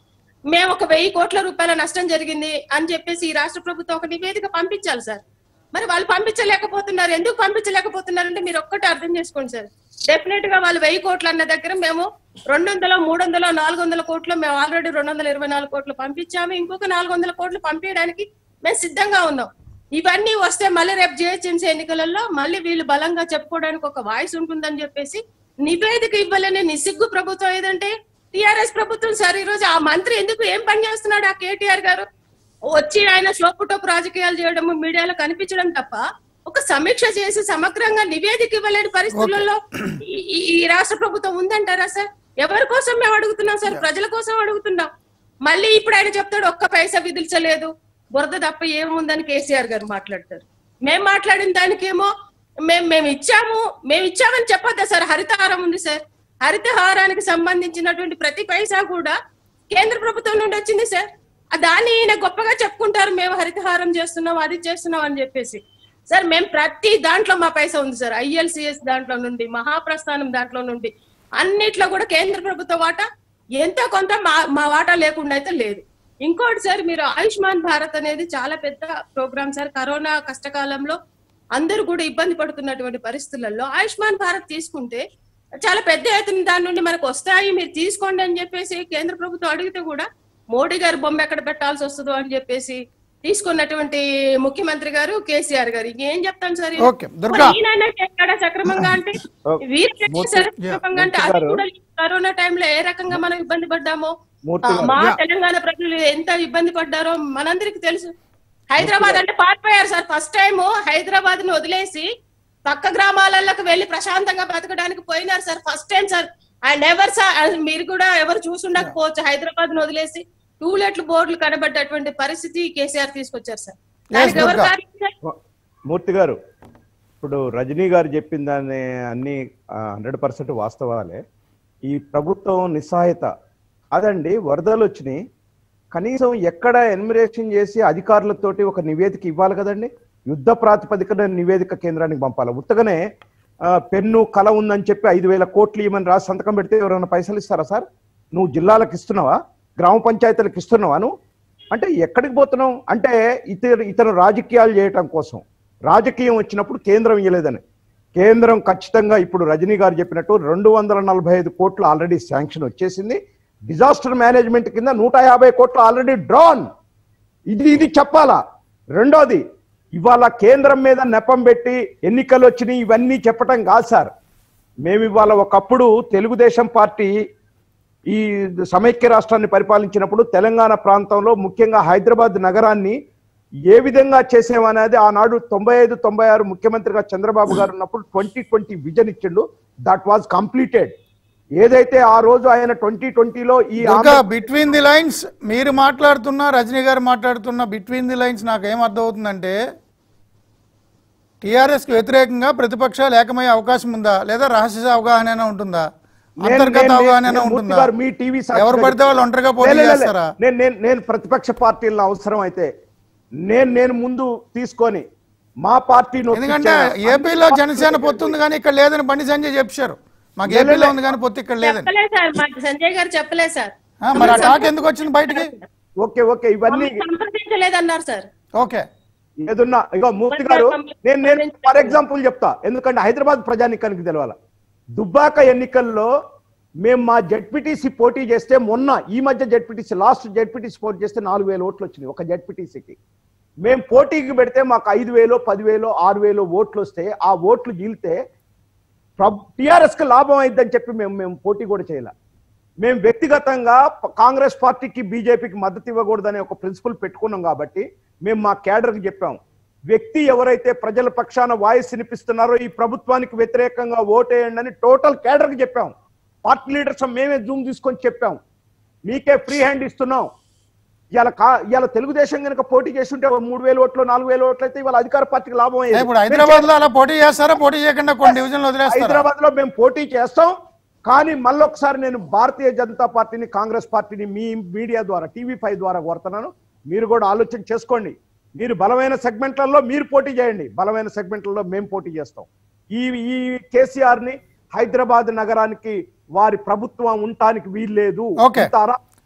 మేము ఒక వెయ్యి కోట్ల రూపాయల నష్టం జరిగింది అని చెప్పేసి ఈ రాష్ట్ర ప్రభుత్వం ఒక నివేదిక పంపించాలి సార్ మరి వాళ్ళు పంపించలేకపోతున్నారు ఎందుకు పంపించలేకపోతున్నారు అంటే మీరు ఒక్కటి అర్థం చేసుకోండి సార్ డెఫినెట్ గా వాళ్ళు వెయ్యి కోట్లు అన్న దగ్గర మేము రెండు వందల మూడు వందల నాలుగు వందల కోట్లు మేము ఆల్రెడీ రెండు వందల ఇరవై నాలుగు కోట్లు పంపించాము ఇంకొక నాలుగు వందల కోట్లు పంపించడానికి మేము సిద్ధంగా ఉన్నాం ఇవన్నీ వస్తే మళ్ళీ రేపు జిహెచ్ఎంసీ ఎన్నికలలో మళ్ళీ వీళ్ళు బలంగా చెప్పుకోవడానికి ఒక వాయిస్ ఉంటుందని చెప్పేసి నివేదిక ఇవ్వలేని నిసిగ్గు ప్రభుత్వం ఏదంటే టిఆర్ఎస్ ప్రభుత్వం సార్ ఈ రోజు ఆ మంత్రి ఎందుకు ఏం పని చేస్తున్నాడు ఆ కేటీఆర్ గారు వచ్చి ఆయన షోపుటోపు రాజకీయాలు చేయడం మీడియాలో కనిపించడం తప్ప ఒక సమీక్ష చేసి సమగ్రంగా నివేదిక ఇవ్వలేని పరిస్థితులలో ఈ- ఈ- ఈ రాష్ట్ర ప్రభుత్వం ఉందంటారా సార్ ఎవరి కోసం మేము అడుగుతున్నాం సార్ ప్రజల కోసం అడుగుతున్నాం మళ్ళీ ఇప్పుడు ఆయన చెప్తాడు ఒక్క పైసా విధించలేదు బురద తప్ప ఏముందని కేసీఆర్ గారు మాట్లాడతారు మేము మాట్లాడిన దానికేమో మేము మేము ఇచ్చాము మేము ఇచ్చామని చెప్పొద్దా సార్ హరితహారం ఉంది సార్ హరితహారానికి సంబంధించినటువంటి ప్రతి పైసా కూడా కేంద్ర ప్రభుత్వం నుండి వచ్చింది సార్ ఆ దాన్ని ఈయన గొప్పగా చెప్పుకుంటారు మేము హరితహారం చేస్తున్నాం అది చేస్తున్నాం అని చెప్పేసి సార్ మేము ప్రతి దాంట్లో మా పైసా ఉంది సార్ ఐఎల్సిఎస్ దాంట్లో నుండి మహాప్రస్థానం దాంట్లో నుండి అన్నిట్లో కూడా కేంద్ర ప్రభుత్వ వాటా ఎంతో కొంత మా మా వాటా లేకుండా అయితే లేదు ఇంకోటి సార్ మీరు ఆయుష్మాన్ భారత్ అనేది చాలా పెద్ద ప్రోగ్రామ్ సార్ కరోనా కష్టకాలంలో అందరూ కూడా ఇబ్బంది పడుతున్నటువంటి పరిస్థితులలో ఆయుష్మాన్ భారత్ తీసుకుంటే చాలా పెద్ద ఎత్తున దాని నుండి మనకు వస్తాయి మీరు తీసుకోండి అని చెప్పేసి కేంద్ర ప్రభుత్వం అడిగితే కూడా మోడీ గారు బొమ్మ ఎక్కడ పెట్టాల్సి వస్తుందో అని చెప్పేసి తీసుకున్నటువంటి ముఖ్యమంత్రి గారు కేసీఆర్ గారు ఇంకేం చెప్తాను సార్ ఈయన? ఓకే, దుర్గా. మరి ఈయనైనా చేస్తాడా సక్రమంగా అంటే వీరు చేశారు సక్రమంగా అంటే అది గారు. కూడా ఈ కరోనా టైంలో ఏ రకంగా మనం ఇబ్బంది పడ్డామో మూర్తి ఆ, గారు. మా యా. తెలంగాణ ప్రజలు ఎంత ఇబ్బంది పడ్డారో మనందరికి తెలుసు హైదరాబాద్ అంటే పారిపోయారు సార్ ఫస్ట్ టైం హైదరాబాద్ ని వదిలేసి పక్క గ్రామాలకు వెళ్లి ప్రశాంతంగా బతకడానికి పోయినారు sir first time sir and ever sir మీరు కూడా ఎవరు చూసుండకపోవచ్చు హైదరాబాద్ ని వదిలేసి టూలెట్లు బోర్డులు కనబడ్డటువంటి పరిస్థితి కేసీఆర్ తీసుకొచ్చారు సార్ దానికి ఎవరు దుర్గా. కారణం సార్? మూర్తి గారు ఇప్పుడు రజనీ గారు చెప్పిన దాన్ని అన్ని హండ్రెడ్ పర్సెంట్ వాస్తవాలే ఈ ప్రభుత్వం నిస్సహాయత అదండి వరదలు వచ్చినాయి కనీసం ఎక్కడ ఎన్మిరేషన్ చేసి అధికారులతోటి ఒక నివేదిక ఇవ్వాలి కదండి యుద్ధ ప్రాతిపదికన నివేదిక కేంద్రానికి పంపాలి ఉత్తగానే ఆ, పెన్ను కల ఉందని చెప్పి ఐదు వేల కోట్లు ఇవ్వమని రాసి సంతకం పెడితే ఎవరైనా పైసలు ఇస్తారా సార్ నువ్వు జిల్లాలకు ఇస్తున్నావా గ్రామ పంచాయతీలకు ఇస్తున్నావా నువ్వు అంటే ఎక్కడికి పోతున్నావు అంటే ఇతను ఇతను రాజకీయాలు చేయటం కోసం రాజకీయం వచ్చినప్పుడు కేంద్రం ఇవ్వలేదని కేంద్రం ఖచ్చితంగా ఇప్పుడు రజనీ గారు చెప్పినట్టు రెండు వందల నలభై ఐదు కోట్లు ఆల్రెడీ శాంక్షన్ వచ్చేసింది డిజాస్టర్ మేనేజ్మెంట్ కింద నూట యాభై కోట్లు ఆల్రెడీ డ్రాన్ ఇది ఇది చెప్పాలా రెండోది ఇవాళ కేంద్రం మీద నెపం పెట్టి ఎన్నికలు వచ్చినాయి ఇవన్నీ చెప్పటం కాదు సార్ మేము ఇవాళ ఒకప్పుడు తెలుగుదేశం పార్టీ ఈ సమైక్య రాష్ట్రాన్ని పరిపాలించినప్పుడు తెలంగాణ ప్రాంతంలో ముఖ్యంగా హైదరాబాద్ నగరాన్ని ఏ విధంగా చేసామనేది ఆనాడు తొంభై ఐదు తొంభై ఆరు ముఖ్యమంత్రిగా చంద్రబాబు గారు ఉన్నప్పుడు ట్వంటీ ట్వంటీ విజన్ ఇచ్చిండు దట్ వాజ్ కంప్లీటెడ్ ఏదైతే ఆ రోజు ఆయన ట్వంటీ ట్వంటీలో ఈ Durga Andhra- between the lines మీరు మాట్లాడుతున్న రజనీ గారు మాట్లాడుతున్న బిట్వీన్ ది లైన్స్ నాకు ఏం అర్థమవుతుందంటే టీఆర్ఎస్కి వ్యతిరేకంగా ప్రతిపక్షాలు ఏకమయ్యే అవకాశం ఉందా లేదా రహస్య అవగాహన ఉంటుందా నేను- అంతర్గత నేను- అవగాహన నేను మూర్తి ఉంటుందా గారు మీ టీవీ సాక్షిగా ఎవరు పడితే వాళ్ళు ఒంటరిగా పోటీ లే, లే, లే. చేస్తారా నేను నేను నేను ప్రతిపక్ష పార్టీలను అవసరం అయితే నేను నేను ముందు తీసుకొని మా పార్టీ ఎందుకంటే ఏపీలో జనసేన పొత్తు ఉంది కానీ ఇక్కడ లేదని బండి సంజయ్ చెప్పారు మాకు లే, లే, ఏపీలో లే. ఉంది కానీ పొత్తు ఇక్కడ లేదని చెప్పలేదు సార్ మాకు సంజయ్ గారు చెప్పలేదు సార్ ఆ, మరి ఆ టాక్ ఎందుకు వచ్చింది బయటికి ఓకే ఓకే ఇవన్నీ సంప్రదించలేదన్నారు సార్ ఓకే ఏదున్నా ఇగో మూర్తి గారు నేను నేను ఫర్ ఎగ్జాంపుల్ చెప్తా ఎందుకంటే హైదరాబాద్ ప్రజానికానికి తెలవాల దుబ్బాక ఎన్నికల్లో మేము మా జడ్పీటీసీ పోటీ చేస్తే మొన్న ఈ మధ్య జడ్పీటీసీ లాస్ట్ జడ్పీటీసీ పోటీ చేస్తే నాలుగు వేల ఓట్లు వచ్చినాయి ఒక జడ్పీటీసీకి మేము పోటీకి పెడితే మాకు ఐదు వేలు పదివేలు ఆరు వేలు ఓట్లు వస్తే ఆ ఓట్లు గీలితే టిఆర్ఎస్ కి లాభం అయిద్దని చెప్పి మేము మేము పోటీ కూడా చేయాల మేము వ్యక్తిగతంగా ప- కాంగ్రెస్ పార్టీకి బీజేపీకి మద్దతు ఇవ్వకూడదనే ఒక ప్రిన్సిపల్ పెట్టుకున్నాం కాబట్టి మేము మా కేడర్కి చెప్పాం వ్యక్తి ఎవరైతే ప్రజల పక్షాన వాయిస్ వినిపిస్తున్నారో ఈ ప్రభుత్వానికి వ్యతిరేకంగా ఓటేయండి అని టోటల్ కేడర్కి చెప్పాం పార్టీ లీడర్స్ మేమే జూమ్ తీసుకొని చెప్పాం మీకే ఫ్రీ హ్యాండ్ ఇస్తున్నాం ఇవాళ కా ఇవాళ తెలుగుదేశం కనుక పోటీ చేస్తుంటే ఒక మూడు వేల ఓట్లు నాలుగు వేల ఓట్లు అయితే ఇవాళ అధికార పార్టీకి లాభం అయ్యేది. ఇప్పుడు హైదరాబాద్ లో అలా పోటీ చేస్తారా పోటీ చేయకుండా కొన్ని డివిజన్లు వదిలేస్తారా హైదరాబాద్ లో మేము పోటీ చేస్తాం కానీ మళ్ళొకసారి నేను భారతీయ జనతా పార్టీని కాంగ్రెస్ పార్టీని మీ మీడియా ద్వారా టీవీ ఫైవ్ ద్వారా కోరుతున్నాను మీరు కూడా ఆలోచన చేసుకోండి మీరు బలమైన సెగ్మెంట్లలో మీరు పోటీ చేయండి బలమైన సెగ్మెంట్లలో మేము పోటీ చేస్తాం ఈ ఈ కేసీఆర్ ని హైదరాబాద్ నగరానికి వారి ప్రభుత్వం ఉండటానికి వీల్లేదు ఓకే. ఉంటారా?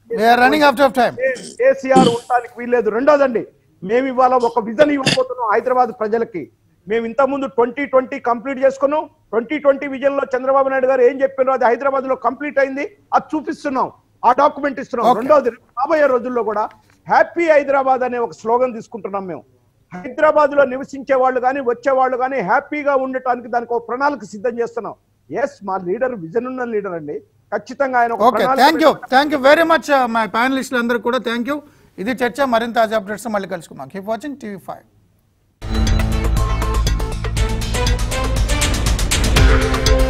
We're running out of time K- KCR ఉండడానికి వీల్లేదు రెండోదండి మేము ఇవాళ ఒక విజన్ ఇవ్వబోతున్నాం హైదరాబాద్ ప్రజలకి మేము ఇంత ముందు ట్వంటీ ట్వంటీ కంప్లీట్ చేసుకున్నాం ట్వంటీ ట్వంటీ విజన్ లో చంద్రబాబు నాయుడు గారు ఏం చెప్పారో అది హైదరాబాద్ లో కంప్లీట్ అయింది అది చూపిస్తున్నాం ఆ డాక్యుమెంట్ ఇస్తున్నాం Okay. రెండోది రాబోయే రోజుల్లో కూడా హ్యాపీ హైదరాబాద్ అనే ఒక స్లోగన్ తీసుకుంటున్నాం మేము హైదరాబాద్ లో నివసించే వాళ్ళు కానీ వచ్చే వాళ్ళు కానీ హ్యాపీగా ఉండటానికి దానికి ఒక ప్రణాళిక సిద్ధం చేస్తున్నాం ఎస్ మా లీడర్ విజన్ ఉన్న లీడర్ అండి ఖచ్చితంగా ఆయన ఒక ఓకే ప్రణాళిక thank you thank you very much my ప్యానలిస్టులు అందరూ కూడా థ్యాంక్ యూ ఇది చర్చ మరింత తాజా అప్డేట్స్ మళ్ళీ కలుసుకుందాం కీప్ వాచింగ్ టీవీ ఫైవ్